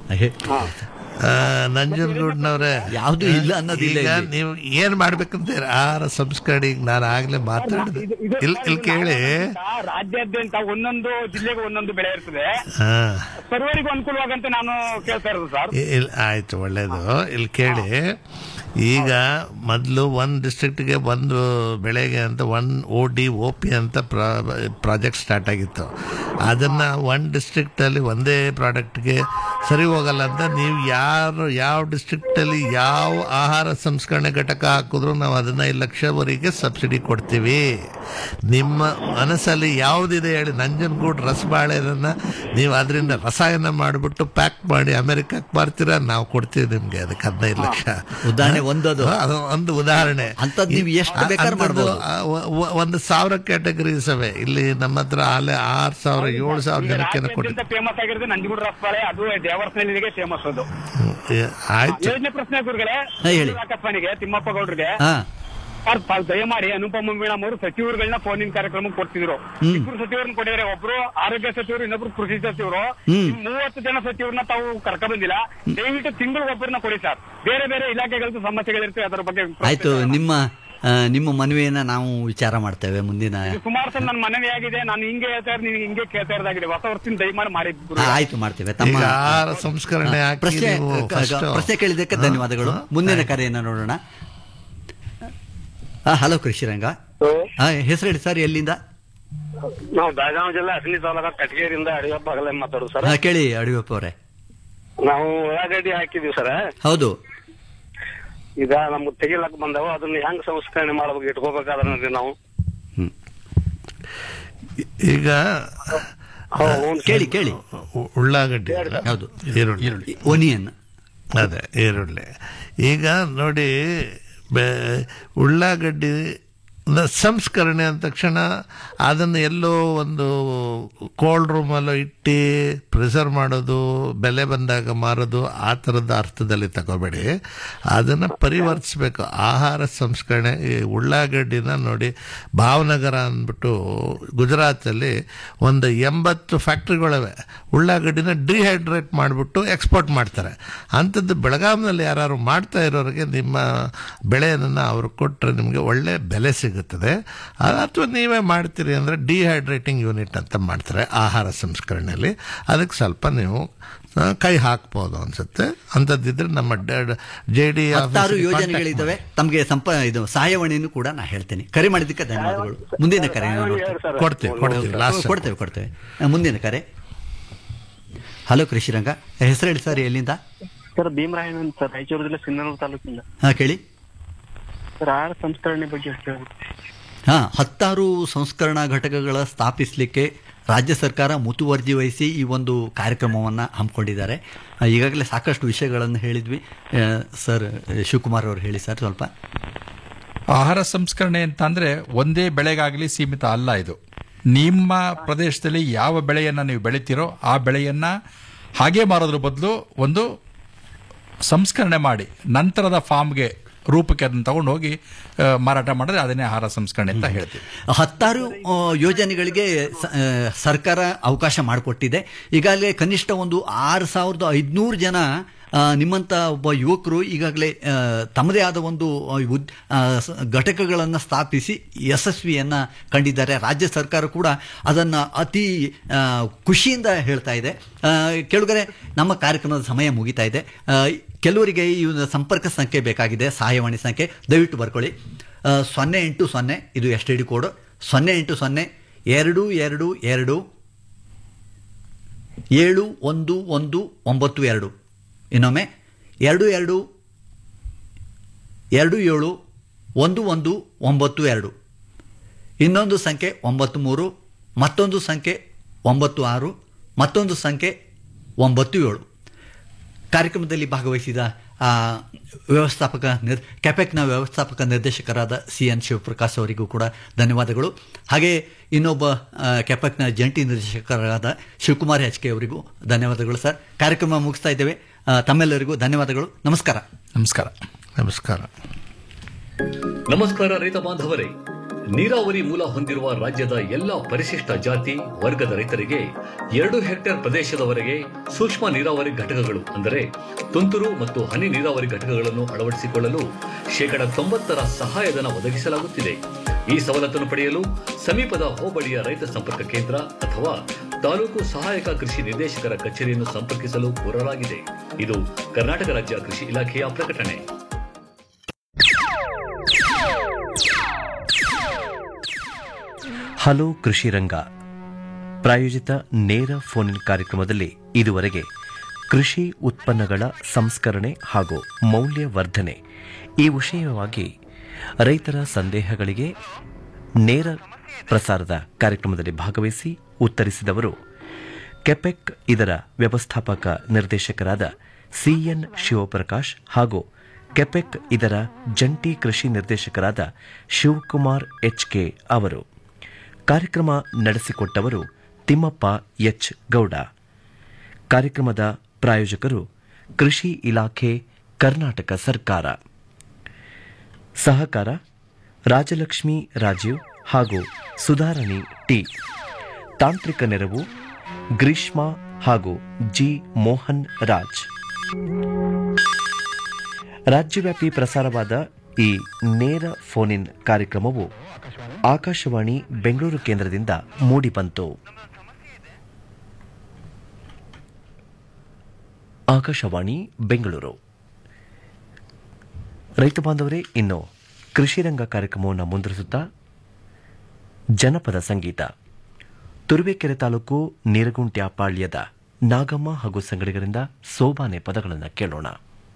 ನಂಜನಗೂಡ್ನವರೇ ಯಾವುದು ಇಲ್ಲ ಅನ್ನೋದಿಲ್ಲ ಈಗ ಇಲ್ಲಿ. ನೀವು ಏನ್ ಮಾಡ್ಬೇಕಂತ ಆಹಾರ ಸಂಸ್ಕರಣೆಗೆ ನಾನು ಆಗ್ಲೇ ಮಾತಾಡಿದೆ ಇದು- ಇದು- ಇಲ್ಲಿ ಇಲ್ಲಿ ಕೇಳಿ ಆ, ರಾಜ್ಯಾದ್ಯಂತ ಒಂದೊಂದು ಜಿಲ್ಲೆಗೆ ಒಂದೊಂದು ಬೆಳೆ ಇರ್ತದೆ ಹಾ ಸರ್ವರಿಗೂ ಅನುಕೂಲವಾಗಂತ ನಾನು ಕೇಳ್ತಾ ಇರೋದು ಸರ್ ಇ- ಇಲ್ ಆಯ್ತು ಒಳ್ಳೇದು ಇಲ್ಲಿ ಕೇಳಿ ಈಗ ಮೊದಲು ಒಂದು ಡಿಸ್ಟ್ರಿಕ್ಟ್ಗೆ ಒಂದು ಬೆಳೆಗೆ ಅಂತ one O D O P ಅಂತ ಪ್ರಾಜೆಕ್ಟ್ ಸ್ಟಾರ್ಟ್ ಆಗಿತ್ತು ಅದನ್ನ ಒನ್ ಡಿಸ್ಟ್ರಿಕ್ಟಲ್ಲಿ ಒಂದೇ ಪ್ರಾಡಕ್ಟ್ಗೆ ಸರಿ ಹೋಗಲ್ಲ ಅಂತ ನೀವು ಯಾರು ಯಾವ ಡಿಸ್ಟ್ರಿಕ್ಟಲ್ಲಿ ಯಾವ ಆಹಾರ ಸಂಸ್ಕರಣೆ ಘಟಕ ಹಾಕಿದ್ರು ನಾವು ಹದಿನೈದು ಲಕ್ಷವರೆಗೆ ಸಬ್ಸಿಡಿ ಕೊಡ್ತೀವಿ ನಿಮ್ಮ ಮನಸ್ಸಲ್ಲಿ ಯಾವುದಿದೆ ಹೇಳಿ ನಂಜನಗೂಡು ರಸಬಾಳೆನ ನೀವು ಅದರಿಂದ ರಸಾಯನ ಮಾಡಿಬಿಟ್ಟು ಪ್ಯಾಕ್ ಮಾಡಿ ಅಮೆರಿಕಕ್ಕೆ ಬರ್ತೀರಾ ನಾವು ಕೊಡ್ತೀವಿ ನಿಮ್ಗೆ ಅದಕ್ಕೆ ಹದಿನೈದು ಲಕ್ಷ ಉದಾಹರಣೆ ಒಂದದು. ಹಾ, ಅದು ಒಂದು ಉದಾಹರಣೆ ಅಂಥದ್ದು ನೀವು ಎಷ್ಟು ಬೇಕಾದ್ರೂ ಅಂಥದ್ದು, ಮಾಡ್ಬೋದು. ಆ, ಒ- ಒ- ಒಂದು ಸಾವಿರ ಕ್ಯಾಟಗರೀಸ್ ಅವೆ ಇಲ್ಲಿ ನಮ್ಮ ಹತ್ರ ಆಲೆ ಆರು ಸಾವಿರ ಏಳು ಸಾವಿರ ಜನಕ್ಕೆ ಕೊಟ್ಟು ರಾಜ್ಯಾದ್ಯಂತ ಫೇಮಸ್ ಆಗಿರೋದು ನಂಜನಗೂಡು ರಸಬಾಳೆ ಅದು ದೇವರಸನಲ್ಲಿಗೆ ಫೇಮಸ್ ಅದು ಆಯ್ತು ಯೋಜನೆ ಪ್ರಶ್ನೆ ಗುರುಗಳೇ ಹಾ, ಹೇಳಿ. ರಾಕಪ್ಪನಿಗೆ ತಿಮ್ಮಪ್ಪ ಗೌಡ್ರಿಗೆ ಹಾಂ ಸರ್ ತಾವು ದಯಮಾಡಿ ಅನುಪಮ ಮೀಣಮ್ ಅವರು ಸಚಿವರುಗಳನ್ನ ಫೋನಿನ ಕಾರ್ಯಕ್ರಮಕ್ಕೆ ಕೊಡ್ತಿದ್ರು ಹ್ಮ್. ಇಬ್ಬರು ಸಚಿವರನ್ನ ಕೊಟ್ಟಿದ್ದಾರೆ ಒಬ್ರು ಆರೋಗ್ಯ ಸಚಿವರು ಇನ್ನೊಬ್ರು ಕೃಷಿ ಸಚಿವರು ಹ್ಮ್. ಈ ಮೂವತ್ತು ಜನ ಸಚಿವರನ್ನ ತಾವು ಕರ್ಕ ಬಂದಿಲ್ಲ ದಯವಿಟ್ಟು ತಿಂಗಳು ಒಬ್ಬರನ್ನ ಕೊಡಿ ಸರ್ ಬೇರೆ ಬೇರೆ ಇಲಾಖೆಗಳದ್ದು ಸಮಸ್ಯೆಗಳಿರ್ತವೆ ಅದರ ಬಗ್ಗೆ ಆಯ್ತು ನಿಮ್ಮ ಆ, ನಿಮ್ಮ ಮನವಿಯನ್ನ ನಾವು ವಿಚಾರ ಮಾಡ್ತೇವೆ ಮುಂದಿನ ಇದು ಸುಮಾರು ಸಲ ನನ್ನ ಮನವಿ ಆಗಿದೆ ನಾನು ಹಿಂಗೆ ಹೇಳ್ತಾ ಇರೋದು ನೀವು ಹಿಂಗೆ ಕೇಳ್ತಾ ಇರೋದಾಗಿದೆ ಹೊಸ ವರ್ಷದಿಂದ ದಯಮಾಡಿ ಮಾಡಿ ಆ, ಆಯ್ತು ಮಾಡ್ತೇವೆ ತಮ್ಮ ಈಗ ಆಹಾರ ಸಂಸ್ಕರಣೆ ಹಾಕಿ ಪ್ರಶ್ನೆ ನೀವು ಕ- first- ಪ್ರಶ್ನೆ ಕೇಳಿದ್ದಕ್ಕೆ ಹಾ, ಧನ್ಯವಾದಗಳು ಹಾ, ಮುಂದಿನ ಆಯ್ತು. ಕರೆಯನ್ನು ನೋಡೋಣ ಹಲೋ ಕೃಷಿರಂಗ ಹೆಸರು ಹೇಳಿ ಸರ್ ಎಲ್ಲಿಂದ ನಾವು ಬೆಳಗಾವಿ ಜಿಲ್ಲೆ ಅಸಲಿ ತಾಲೂಕ ಕಟಗೇರಿಯಿಂದ ಅಡಿಯಪ್ಪ ಆಗಲೇ ಮಾತಾಡೋದು ಸರ್ ಹಾ, ಕೇಳಿ ಅಡಿಯಪ್ಪ ಅವರೇ ನಾವು ಉಳ್ಳಾಗಡ್ಡಿ ಹಾಕಿದೀವಿ ಸರ್ ಹೌದು ಈಗ ನಮ್ಗೆ ತೆಗಿಲಕ್ ಬಂದವ ಅದನ್ನ ಹೆಂಗ್ ಸಂಸ್ಕರಣೆ ಮಾಡ್ಬೇಕು ಇಟ್ಕೋಬೇಕಾದ್ರೆ ನಾವು ಈಗ ಕೇಳಿ ಕೇಳಿ ಉ- ಉಳ್ಳಾಗಡ್ಡಿ ಅಲ್ಲ? ಹೌದು. ಈರುಳ್ಳಿ ಒನಿಯನ್ ಅದೇ ಈರುಳ್ಳಿ ಈಗ ನೋಡಿ ಬೆ ಉಳ್ಳಾಗಡ್ಡಿ ನ ಸಂಸ್ಕರಣೆ ಅಂದ ತಕ್ಷಣ ಅದನ್ನು ಎಲ್ಲೋ ಒಂದು ಕೋಲ್ಡ್ ರೂಮಲ್ಲೋ ಇಟ್ಟು ಪ್ರಿಸರ್ವ್ ಮಾಡೋದು ಬೆಲೆ ಬಂದಾಗ ಮಾರೋದು ಆ ಥರದ ಅರ್ಥದಲ್ಲಿ ತಗೋಬೇಡಿ ಅದನ್ನು ಪರಿವರ್ತಿಸ್ಬೇಕು ಆಹಾರ ಸಂಸ್ಕರಣೆ ಈ ಉಳ್ಳಾಗಡ್ಡಿನ ನೋಡಿ ಭಾವನಗರ ಅಂದ್ಬಿಟ್ಟು ಗುಜರಾತಲ್ಲಿ ಒಂದು ಎಂಬತ್ತು ಫ್ಯಾಕ್ಟ್ರಿಗಳಿವೆ ಉಳ್ಳಾಗಡ್ಡಿನ ಡಿಹೈಡ್ರೇಟ್ ಮಾಡಿಬಿಟ್ಟು ಎಕ್ಸ್ಪೋರ್ಟ್ ಮಾಡ್ತಾರೆ ಅಂಥದ್ದು ಬೆಳಗಾವಿನಲ್ಲಿ ಯಾರು ಮಾಡ್ತಾ ಇರೋರಿಗೆ ನಿಮ್ಮ ಬೆಳೆಯನ್ನು ಅವರು ಕೊಟ್ಟರೆ ನಿಮಗೆ ಒಳ್ಳೆ ಬೆಲೆ ಸಿಗುತ್ತದೆ ಅಥವಾ ನೀವೇ ಮಾಡ್ತೀರಿ ಅಂದರೆ ಡಿಹೈಡ್ರೇಟಿಂಗ್ ಯೂನಿಟ್ ಅಂತ ಮಾಡ್ತಾರೆ ಆಹಾರ ಸಂಸ್ಕರಣೆಯಲ್ಲಿ ಅದಕ್ಕೆ ಸ್ವಲ್ಪ ನೀವು ಆ, ಕೈ ಹಾಕ್ಬೋದು ಅನ್ಸುತ್ತೆ ಅಂಥದ್ದಿದ್ರೆ ನಮ್ಮ ಜೆ ಡಿ ಹತ್ತಾರು ಯೋಜನೆಗಳಿದ್ದಾವೆ ತಮಗೆ ಸಂಪ ಇದು ಸಹಾಯವಾಣಿಯನ್ನು ಕೂಡ ನಾ ಹೇಳ್ತೇನೆ ಕರೆ ಮಾಡಿದ್ದಕ್ಕೆ ಧನ್ಯವಾದಗಳು ಮುಂದಿನ ಕರೆ ಕೊಡ್ತೀವಿ ಕೊಡ್ತೀವಿ ಲಾಸ್ಟ್ ಕೊಡ್ತೇವೆ ಕೊಡ್ತೇವೆ ಆ, ಮುಂದಿನ ಕರೆ ಹಲೋ ಕೃಷಿರಂಗ ಹೆಸರು ಹೇಳಿ ಸರ್ ಎಲ್ಲಿಂದ ಸರ್ ಭೀಮರಾಯನ್ ಅಂತ ಸರ್ ರಾಯಚೂರು ಜಿಲ್ಲೆ ಸಿಂಧನೂರು ತಾಲೂಕಿಂದ ಹಾ ಕೇಳಿ ಸರ್ ಆಹಾರ ಸಂಸ್ಕರಣೆ ಬಗ್ಗೆ ಕೇಳಿ ಹಾ ಹತ್ತಾರು ಸಂಸ್ಕರಣಾ ಘಟಕಗಳ ಸ್ಥಾಪಿಸಲಿಕ್ಕೆ ರಾಜ್ಯ ಸರ್ಕಾರ ಮುತುವರ್ಜಿ ವಹಿಸಿ ಈ ಒಂದು ಕಾರ್ಯಕ್ರಮವನ್ನು ಹಮ್ಮಿಕೊಂಡಿದ್ದಾರೆ ಆ, ಈಗಾಗಲೇ ಸಾಕಷ್ಟು ವಿಷಯಗಳನ್ನು ಹೇಳಿದ್ವಿ ಆ, ಸರ್ ಶಿವಕುಮಾರ್ ಅವರು ಹೇಳಿ ಸರ್ ಸ್ವಲ್ಪ ಆಹಾರ ಸಂಸ್ಕರಣೆ ಅಂತ ಅಂದ್ರೆ ಒಂದೇ ಬೆಳೆಗಾಗಲಿ ಸೀಮಿತ ಅಲ್ಲ ಇದು ನಿಮ್ಮ ಪ್ರದೇಶದಲ್ಲಿ ಯಾವ ಬೆಳೆಯನ್ನ ನೀವು ಬೆಳಿತೀರೋ ಆ ಬೆಳೆಯನ್ನ ಹಾಗೆ ಮಾರೋದ್ರ ಬದಲು ಒಂದು ಸಂಸ್ಕರಣೆ ಮಾಡಿ ನಂತರದ ಫಾರ್ಮ್ಗೆ ರೂಪಕ್ಕೆ ಅದನ್ನು ತಗೊಂಡು ಹೋಗಿ ಆ, ಮಾರಾಟ ಮಾಡಿದ್ರೆ ಅದನ್ನೇ ಆಹಾರ ಸಂಸ್ಕರಣೆ ಅಂತ ಹೇಳ್ತೀವಿ ಹತ್ತಾರು ಆ, ಯೋಜನೆಗಳಿಗೆ ಸ- ಆ, ಸರ್ಕಾರ ಅವಕಾಶ ಮಾಡಿಕೊಟ್ಟಿದೆ ಈಗಾಗಲೇ ಕನಿಷ್ಠ ಒಂದು ಆರು ಸಾವಿರದ ಐದುನೂರು ಜನ ಆ, ನಿಮ್ಮಂಥ ಒಬ್ಬ ಯುವಕರು ಈಗಾಗಲೇ ಆ, ತಮ್ಮದೇ ಆದ ಒಂದು ಆ, ಉದ್- ಆ, ಸ- ಘಟಕಗಳನ್ನು ಸ್ಥಾಪಿಸಿ ಯಶಸ್ವಿಯನ್ನು ಕಂಡಿದ್ದಾರೆ ರಾಜ್ಯ ಸರ್ಕಾರ ಕೂಡ ಅದನ್ನು ಅತಿ ಆ, ಖುಷಿಯಿಂದ ಹೇಳ್ತಾ ಇದೆ ಆ, ಕೆಳಗರೆ ನಮ್ಮ ಕಾರ್ಯಕ್ರಮದ ಸಮಯ ಮುಗಿತಾ ಇದೆ ಆ, ಕೆಲವರಿಗೆ ಈ ಒಂದು ಸಂಪರ್ಕ ಸಂಖ್ಯೆ ಬೇಕಾಗಿದೆ ಸಹಾಯವಾಣಿ ಸಂಖ್ಯೆ ದಯವಿಟ್ಟು ಬರ್ಕೊಳ್ಳಿ ಆ, ಸೊನ್ನೆ ಎಂಟು ಸೊನ್ನೆ ಇದು ಎಸ್ ಟಿ ಡಿ ಕೋಡು ಸೊನ್ನೆ ಎಂಟು ಸೊನ್ನೆ ಎರಡು ಎರಡು ಎರಡು ಏಳು ಒಂದು ಒಂದು ಒಂಬತ್ತು ಎರಡು ಇನ್ನೊಮ್ಮೆ ಎರಡು ಎರಡು ಎರಡು ಏಳು ಒಂದು ಒಂದು ಒಂಬತ್ತು ಎರಡು ಇನ್ನೊಂದು ಸಂಖ್ಯೆ ಒಂಬತ್ತು ಮೂರು ಮತ್ತೊಂದು ಸಂಖ್ಯೆ ಒಂಬತ್ತು ಆರು ಮತ್ತೊಂದು ಸಂಖ್ಯೆ ಒಂಬತ್ತು ಏಳು ಕಾರ್ಯಕ್ರಮದಲ್ಲಿ ಭಾಗವಹಿಸಿದ ಆ, ವ್ಯವಸ್ಥಾಪಕ ನಿರ್ ಕ್ಯಾಪೆಕ್ನ ವ್ಯವಸ್ಥಾಪಕ ನಿರ್ದೇಶಕರಾದ ಸಿ ಎನ್ ಶಿವಪ್ರಕಾಶ್ ಅವರಿಗೂ ಕೂಡ ಧನ್ಯವಾದಗಳು ಹಾಗೆ ಇನ್ನೊಬ್ಬ ಆ, ಕ್ಯಾಪೆಕ್ನ ಜಂಟಿ ನಿರ್ದೇಶಕರಾದ ಶಿವಕುಮಾರ್ ಎಚ್ ಕೆ ಅವರಿಗೂ ಧನ್ಯವಾದಗಳು ಸರ್ ಕಾರ್ಯಕ್ರಮ ಮುಗಿಸ್ತಾ ಇದ್ದೇವೆ ಆ, ತಮ್ಮೆಲ್ಲರಿಗೂ ಧನ್ಯವಾದಗಳು ನಮಸ್ಕಾರ ನಮಸ್ಕಾರ ನಮಸ್ಕಾರ ನಮಸ್ಕಾರ ರೈತ ಬಾಂಧವರೇ ನೀರಾವರಿ ಮೂಲ ಹೊಂದಿರುವ ರಾಜ್ಯದ ಎಲ್ಲಾ ಪರಿಶಿಷ್ಟ ಜಾತಿ ವರ್ಗದ ರೈತರಿಗೆ ಎರಡು ಹೆಕ್ಟೇರ್ ಪ್ರದೇಶದವರೆಗೆ ಸೂಕ್ಷ್ಮ ನೀರಾವರಿ ಘಟಕಗಳು ಅಂದರೆ ತುಂತುರು ಮತ್ತು ಹನಿ ನೀರಾವರಿ ಘಟಕಗಳನ್ನು ಅಳವಡಿಸಿಕೊಳ್ಳಲು ಶೇಕಡ ತೊಂಬತ್ತರ ಸಹಾಯಧನ ಒದಗಿಸಲಾಗುತ್ತಿದೆ ಈ ಸವಲತ್ತನ್ನು ಪಡೆಯಲು ಸಮೀಪದ ಹೋಬಳಿಯ ರೈತ ಸಂಪರ್ಕ ಕೇಂದ್ರ ಅಥವಾ ತಾಲೂಕು ಸಹಾಯಕ ಕೃಷಿ ನಿರ್ದೇಶಕರ ಕಚೇರಿಯನ್ನು ಸಂಪರ್ಕಿಸಲು ಕೋರಲಾಗಿದೆ ಇದು ಕರ್ನಾಟಕ ರಾಜ್ಯ ಕೃಷಿ ಇಲಾಖೆಯ ಪ್ರಕಟಣೆ ಹಲೋ ಕೃಷಿ ರಂಗ ಪ್ರಾಯೋಜಿತ ನೇರ ಫೋನ್ ಇನ್ ಕಾರ್ಯಕ್ರಮದಲ್ಲಿ ಇದುವರೆಗೆ ಕೃಷಿ ಉತ್ಪನ್ನಗಳ ಸಂಸ್ಕರಣೆ ಹಾಗೂ ಮೌಲ್ಯವರ್ಧನೆ ಈ ವಿಷಯವಾಗಿ ರೈತರ ಸಂದೇಹಗಳಿಗೆ ನೇರ ಪ್ರಸಾರದ ಕಾರ್ಯಕ್ರಮದಲ್ಲಿ ಭಾಗವಹಿಸಿ ಉತ್ತರಿಸಿದವರು ಕೆಪೆಕ್ ಇದರ ವ್ಯವಸ್ಥಾಪಕ ನಿರ್ದೇಶಕರಾದ ಸಿಎನ್ ಶಿವಪ್ರಕಾಶ್ ಹಾಗೂ ಕೆಪೆಕ್ ಇದರ ಜಂಟಿ ಕೃಷಿ ನಿರ್ದೇಶಕರಾದ ಶಿವಕುಮಾರ್ ಎಚ್ಕೆ ಅವರು ಕಾರ್ಯಕ್ರಮ ನಡೆಸಿಕೊಟ್ಟವರು ತಿಮ್ಮಪ್ಪ ಎಚ್ ಗೌಡ ಕಾರ್ಯಕ್ರಮದ ಪ್ರಾಯೋಜಕರು ಕೃಷಿ ಇಲಾಖೆ ಕರ್ನಾಟಕ ಸರ್ಕಾರ ಸಹಕಾರ ರಾಜಲಕ್ಷ್ಮಿ ರಾಜೀವ್ ಹಾಗೂ ಸುಧಾರಣಿ ಟಿ ತಾಂತ್ರಿಕ ನೆರವು ಗ್ರೀಷ್ಮಾ ಹಾಗೂ ಜಿ ಮೋಹನ್ ರಾಜ್ ರಾಜ್ಯವ್ಯಾಪಿ ಪ್ರಸಾರವಾದ ಈ ನೇರ ಫೋನ್ ಇನ್ ಕಾರ್ಯಕ್ರಮವು ಆಕಾಶವಾಣಿ ಬೆಂಗಳೂರು ಕೇಂದ್ರದಿಂದ ಮೂಡಿಬಂತು ಆಕಾಶವಾಣಿ ಬೆಂಗಳೂರು ರೈತ ಬಾಂಧವರೇ ಇನ್ನು ಕೃಷಿ ರಂಗ ಕಾರ್ಯಕ್ರಮವನ್ನು ಮುಂದುವರಿಸುತ್ತಾ ಜನಪದ ಸಂಗೀತ ತುರುವೇಕೆರೆ ತಾಲೂಕು ನೀರಗುಂಟ್ಯಾಪಾಳ್ಯದ ನಾಗಮ್ಮ ಹಾಗೂ ಸಂಗಡಿಗರಿಂದ ಸೋಬಾನೆ ಪದಗಳನ್ನು ಕೇಳೋಣ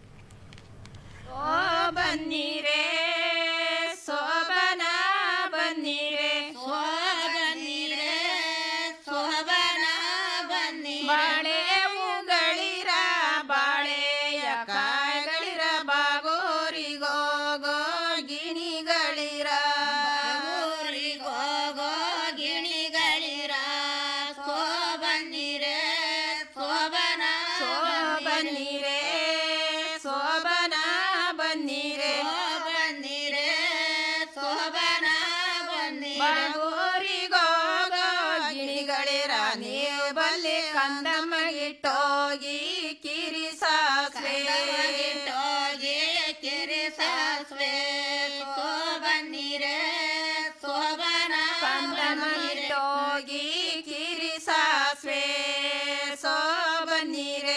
ಬನ್ನಿರೆ ಸೋಬನ ಬನ್ನಿರೆ ಸೋಬನ್ನಿರೆ ಸೋಬನ ಬನ್ನಿ ಬಾಳೆ ಹೂಗಳಿರ ಬಾಳೆಯ ಕಾಯಿಗಳಿರ ಬಾಗೋರಿಗೋಗೋ ಗಿಣಿಗಳಿರ ಬಾಗೋರಿಗೋಗೋ ಗಿಣಿಗಳಿರ ಸೋಬನ್ನಿರೆ ಸೋಬನ ಸೋಬನ್ನಿರೆ ಸೋಬನ ಬನ್ನಿರೆ ಬನ್ನಿರೆ ಸೋಬನ ಬನ್ನಿ ಬಾಗೋರಿಗೋಗ ಗಿಣಿಗಳಿರ ನೀವು ಬಲ್ಲಿ ಕಂದಮ್ಮಗಿಟ್ಟೋಗಿ ಕಿರಿ ಸಾಸ್ವೆ ಗಿಟ್ಟೋಗಿ ಕಿರಿ ಸಾಸ್ವೆ ಸೋಬನ್ನಿರೆ ಸೋಬನ ಕಂದಮ್ಮಗಿಟ್ಟೋಗಿ ಕಿರಿ ಸಾಸ್ವೆ ಸೋಬನ್ನಿರೆ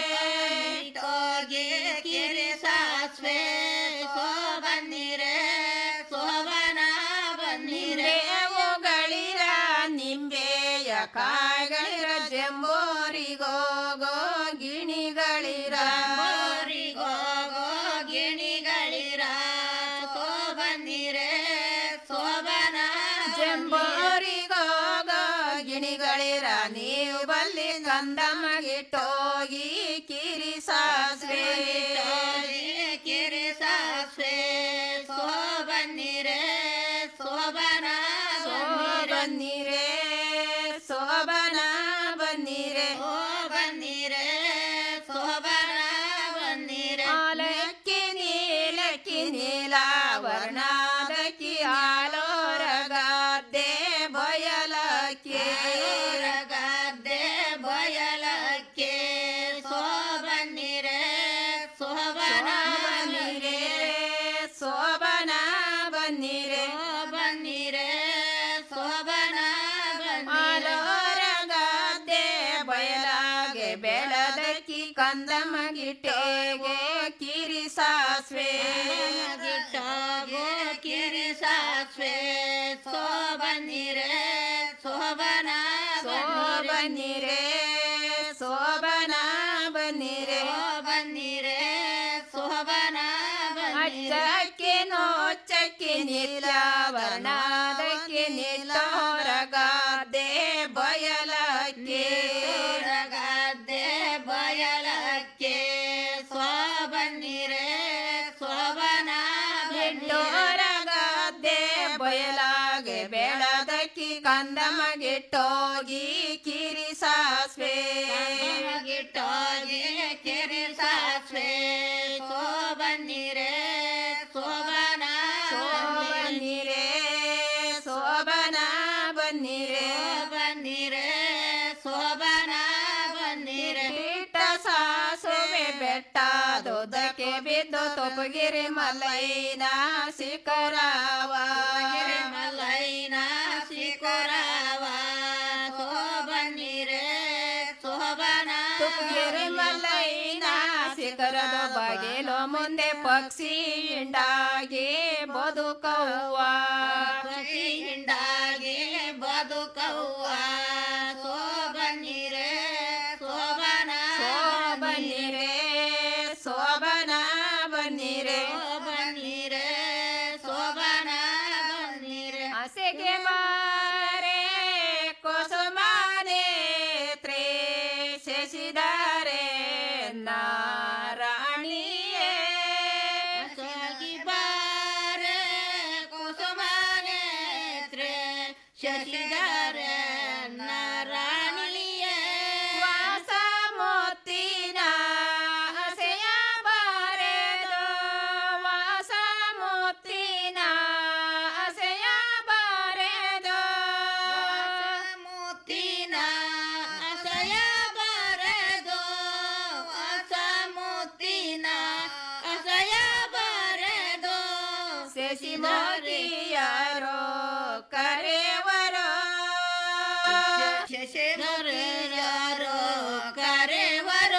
ಹೋಗಿ ಕಿರಿ ಸಾಸ್ವೆ ಸೋಬನ್ನಿರೆ ಸೋಬನ ಬನ್ನಿರೆ ಗಳಿರ ನಿಂಬೆಯ ಕಾಯಿಗಳಿರ ಜಂಬೋರಿಗೋಗೋ ಗಿಣಿಗಳಿರ ಗೋರಿಗೋಗೋ ಗಿಣಿಗಳಿರ ಸೋಬನ್ನಿರೆ ಸೋಬನ ಜಂಬೋರಿಗೋಗೋ ಗಿಣಿಗಳಿರ ನೀವು ಬಲ್ಲಿ ಕಂದಮ್ಮಗಿಟ್ಟೋಗಿ ಕಿರಿ ಸಾಸ್ವೆ ಕಿರಿ ಸಾಸ್ವೆ ಸೋಬನ್ನಿರೆ ಸೋಬನ ಬನ್ನಿರೆ ಸೋಬನ ಬನ್ನಿರೆ ಬನ್ನಿರೆ ಸೋಬನ ಬನ್ನಿರೆ ಆಲಕ್ಕಿ ನೀಲಕ್ಕಿ ನೀಲ ವರ್ಣಾದಕ್ಕಿ ಆಲೋರಗಾದ್ದೆ ಬಯಲಕ್ಕಿ ಗದ್ದೆ ಬಯಲಕ್ಕೆ ಸೋಬನ್ನಿರೆ ಸೋಬನ ಬನ್ನಿರೆ ಸೋಬನ ಬನ್ನಿರೆ ಬನ್ನಿರೆ ಸೋಬನ ಬನ್ನಿರೆ ಬಯಲಾಗೆ ಬೆಳದಕ್ಕಿ ಕಂದಮಗಿಟ್ಟೆಗೆ ಕಿರಿ ಸಾಸ್ವೆ ಗಿಟ್ಟಗೋ ಕಿರಿ ಸಾಸ್ವೆ ಸೋಬನ್ನಿರೆ ಸೋ ಬನ್ನಿರೆ ಶೋಭನ ಬನ್ನಿರೆ ಬನ್ನಿರೆ ಶೋಭನ ಅಚ್ಚಕ್ಕೆ ನೋಚ್ಚಕ್ಕೆ ನಿಲ್ಲವರ್ಣದಕ್ಕೆ ನಿಲ್ಲೋರಗಾದೆ ಬಯಲಕ್ಕೆ ಗದ್ದೆ ಬಯಲಕ್ಕೆ ಶೋಭನ್ನಿರೆ ಶೋಭನ ಬಿಟ್ಟೋರಗದ್ದೆ ಬಯಲಾಗೆ ಬೆಳದಕ್ಕಿ ಕಂದಮಗಿಟ್ಟೋಗಿ ಕಿರಿ ಸಾಸ್ವೆ ಗಿಟ್ಟೋಗಿ ಕಿರಿ ಸಾಸ್ವೆ ಶೋಭನ್ನಿರೆ ಶೋಭನ ಬನ್ನಿರೆ ಶೋಭನ ಬನ್ನಿರೆ ಬನ್ನಿರೆ ಶೋಭನ ಬನ್ನಿರೆ ಬಿಟ್ಟ ಸಾಸುವೆ ಬೆಟ್ಟದೊದಕ್ಕೆ ಬಿದ್ದು ತೊಪಗಿರಿ ಮಲ್ಲೈನ ಶಿಖರವ ಮಲ್ಲೈನ ಶಿಖರವ ಶೋಭನಿರೆ ಶೋಭನ ತುಪ್ಪಗಿರಿ ಮಲ್ಲೈನ ಶಿಖರದ ಬಾಗಿಲು ಮುಂದೆ ಪಕ್ಷಿ ಹಿಂಡಾಗಿ ಬದುಕವ್ವ ಪಕ್ಷಿ ಹಿಂಡಾಗಿ ಬದುಕವ್ವ ಶೋಭನಿರೆ ಶೋಭನ ಶೋಭನಿರೆ ಶೋಭನ ಬನ್ನಿರೆ ಬನ್ನಿರೆ ಶೋಭನ ಬನ್ನಿರೆ ಹಸೆಗೆ ಮಾರೆ ಕುಸುಮಾನೇತ್ರೆ ಶಶಿಧಾರೆ ನಾರಾಣಿಯೇ ಹಸೆಗೆ ಬಾರೆ ಕುಸುಮಾನೇತ್ರೆ ಶಶಿಧಾರೆ ನಾರಾಣಿಯೇ ವಾಸ ಮೋತಿನ ಹಸೆಯ ಬಾರೆದು ವಾಸ ಮೋತಿನ ಹಸೆಯ ಬಾರೆದು ಮೋತಿನ ಹಸೆಯ ಬಾರೆದು ವಾಸ ಮೋತಿನ ಹಸೆಯ ಬಾರೆದು ಶಶಿ ಮೋತಿಯರೋ ಕರೆವರೋ ಶಶಿಧರೆಯರೋ ಕರೆವರೋ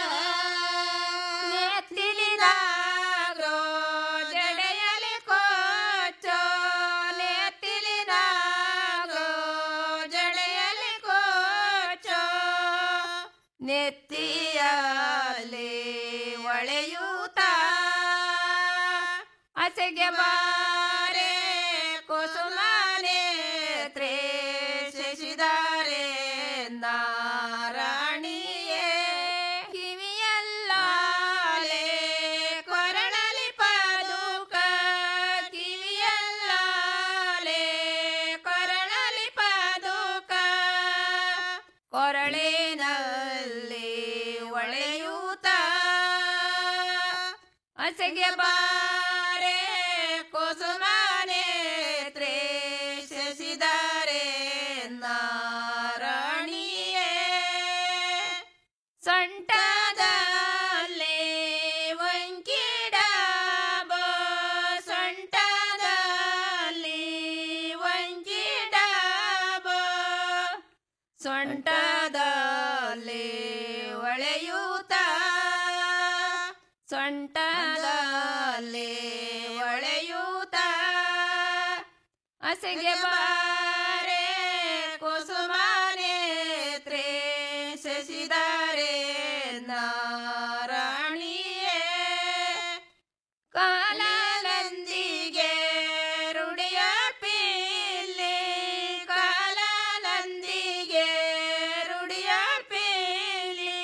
ನೆತ್ತಿಲಿನಾಗ್ರೋ ಜಡೆಯಲಿ ಕೋಚೋ ನೆತ್ತಿಲಿನಾಗ್ರೋ ಜಡೆಯಲಿ ಕೋಚೋ ನೆತ್ತಿಯಲ್ಲಿ ಒಳೆಯೂತ ಹಸೆಗೆ ಬಾರೆ ಕುಸುಮಾನೇತ್ರೆ ಶಶಿಧಾರೆ ನಾರಾಣಿಯೇ ಕಿವಿಯಲ್ಲಾಲೆ ಕೊರಳಲಿ ಪಾದುಕ ಕಿವಿಯಲ್ಲಾಲೆ ಕೊರಳಲಿ ಪಾದುಕ ಕೊರಳಿನಲ್ಲಿ ಒಳೆಯೂತ ಹಸೆಗೆ ಬಾರೆ ಕುಸುಮಾನೇತ್ರೆ ಶಶಿಧಾರೆ ನಾರಾಣಿಯೇ ಸೊಂಟದಲ್ಲಿ ವಂಕಿಡಬ ಸೊಂಟದಲ್ಲಿ ವಂಕಿಡಬ ಸೊಂಟದಲ್ಲಿ ಒಳೆಯೂತ ಸೊಂಟದಲ್ಲಿ ಒಳೆಯೂತ ಹಸೆಗೆ ಬಾರೆ ಕುಸುಮಾನೇತ್ರೆ ಶಶಿಧಾರೆ ನಾರಾಣಿಯೇ ಕಾಲನಂದಿಗೆ ರುಡಿಯ ಪಿಲ್ಲಿ ಕಾಲನಂದಿಗೆ ರುಡಿಯ ಪಿಲ್ಲಿ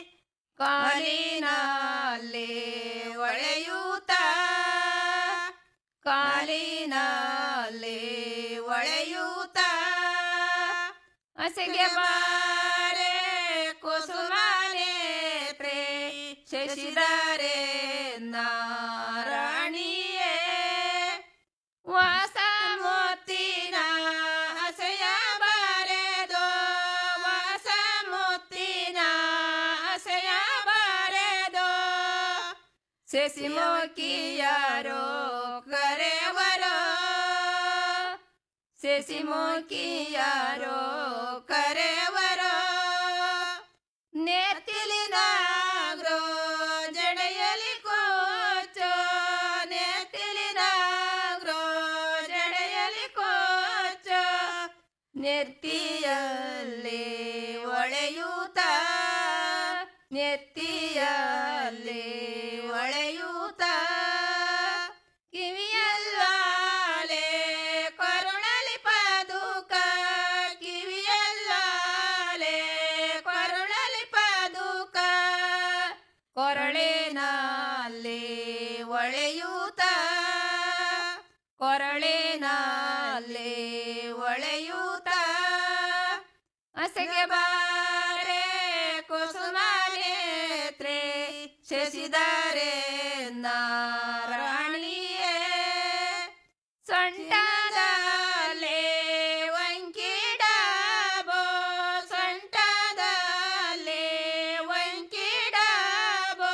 ಕಾಲಿನಲ್ಲಿ ಒಳೆಯೂತ ಕಾಲಿನಲ್ಲಿ ಒಳೆಯೂತ ಹಸೆಗೆ ಬಾರೆ ಕುಸುಮಾನೇತ್ರೆ ಶಶಿಧಾರೆ ನಾರಾಣಿಯೇ ವಾಸ ಮೋತಿನ ಹಸೆಯ ಬಾರೆದೋ ವಾಸ ಮೋತಿನ ಹಸೆಯ ಬಾರೆದೋ ಶಶಿಮುಖಿಯಾರೋ ಕರೆವರೋ ಶಶಿಮುಖಿಯಾರೋ ಕರೆವರೋ ನೆತ್ತಿಲಿನಾಗ್ರೋ ಜಡೆಯಲಿ ಕೋಚೋ ನೆತ್ತಿಲಿನಾಗ್ರೋ ಜಡೆಯಲಿ ಕೋಚೋ ನೆತ್ತಿಯಲ್ಲಿ ಒಳೆಯೂತ ನೆತ್ತಿಯಲ್ಲಿ ಒಳೆಯೂತ ಕಿವಿಯಲ್ಲಾಲೆ ಕರುಣಲಿ ಪಾದುಕ ಕಿವಿಯಲ್ಲಾಲೆ ಕರುಣಲಿ ಪಾದುಕ ಕೊರಳಿನಲ್ಲಿ ಒಳೆಯೂತ ಕೊರಳಿನಲ್ಲಿ ಒಳೆಯೂತ ಹಸಗೆ ಬಾರೆ ಕುಸುಮಾನೇತ್ರೆ ಶಶಿಧಾರೆ ನಾರಾಣಿಯೇ ಸೊಂಟ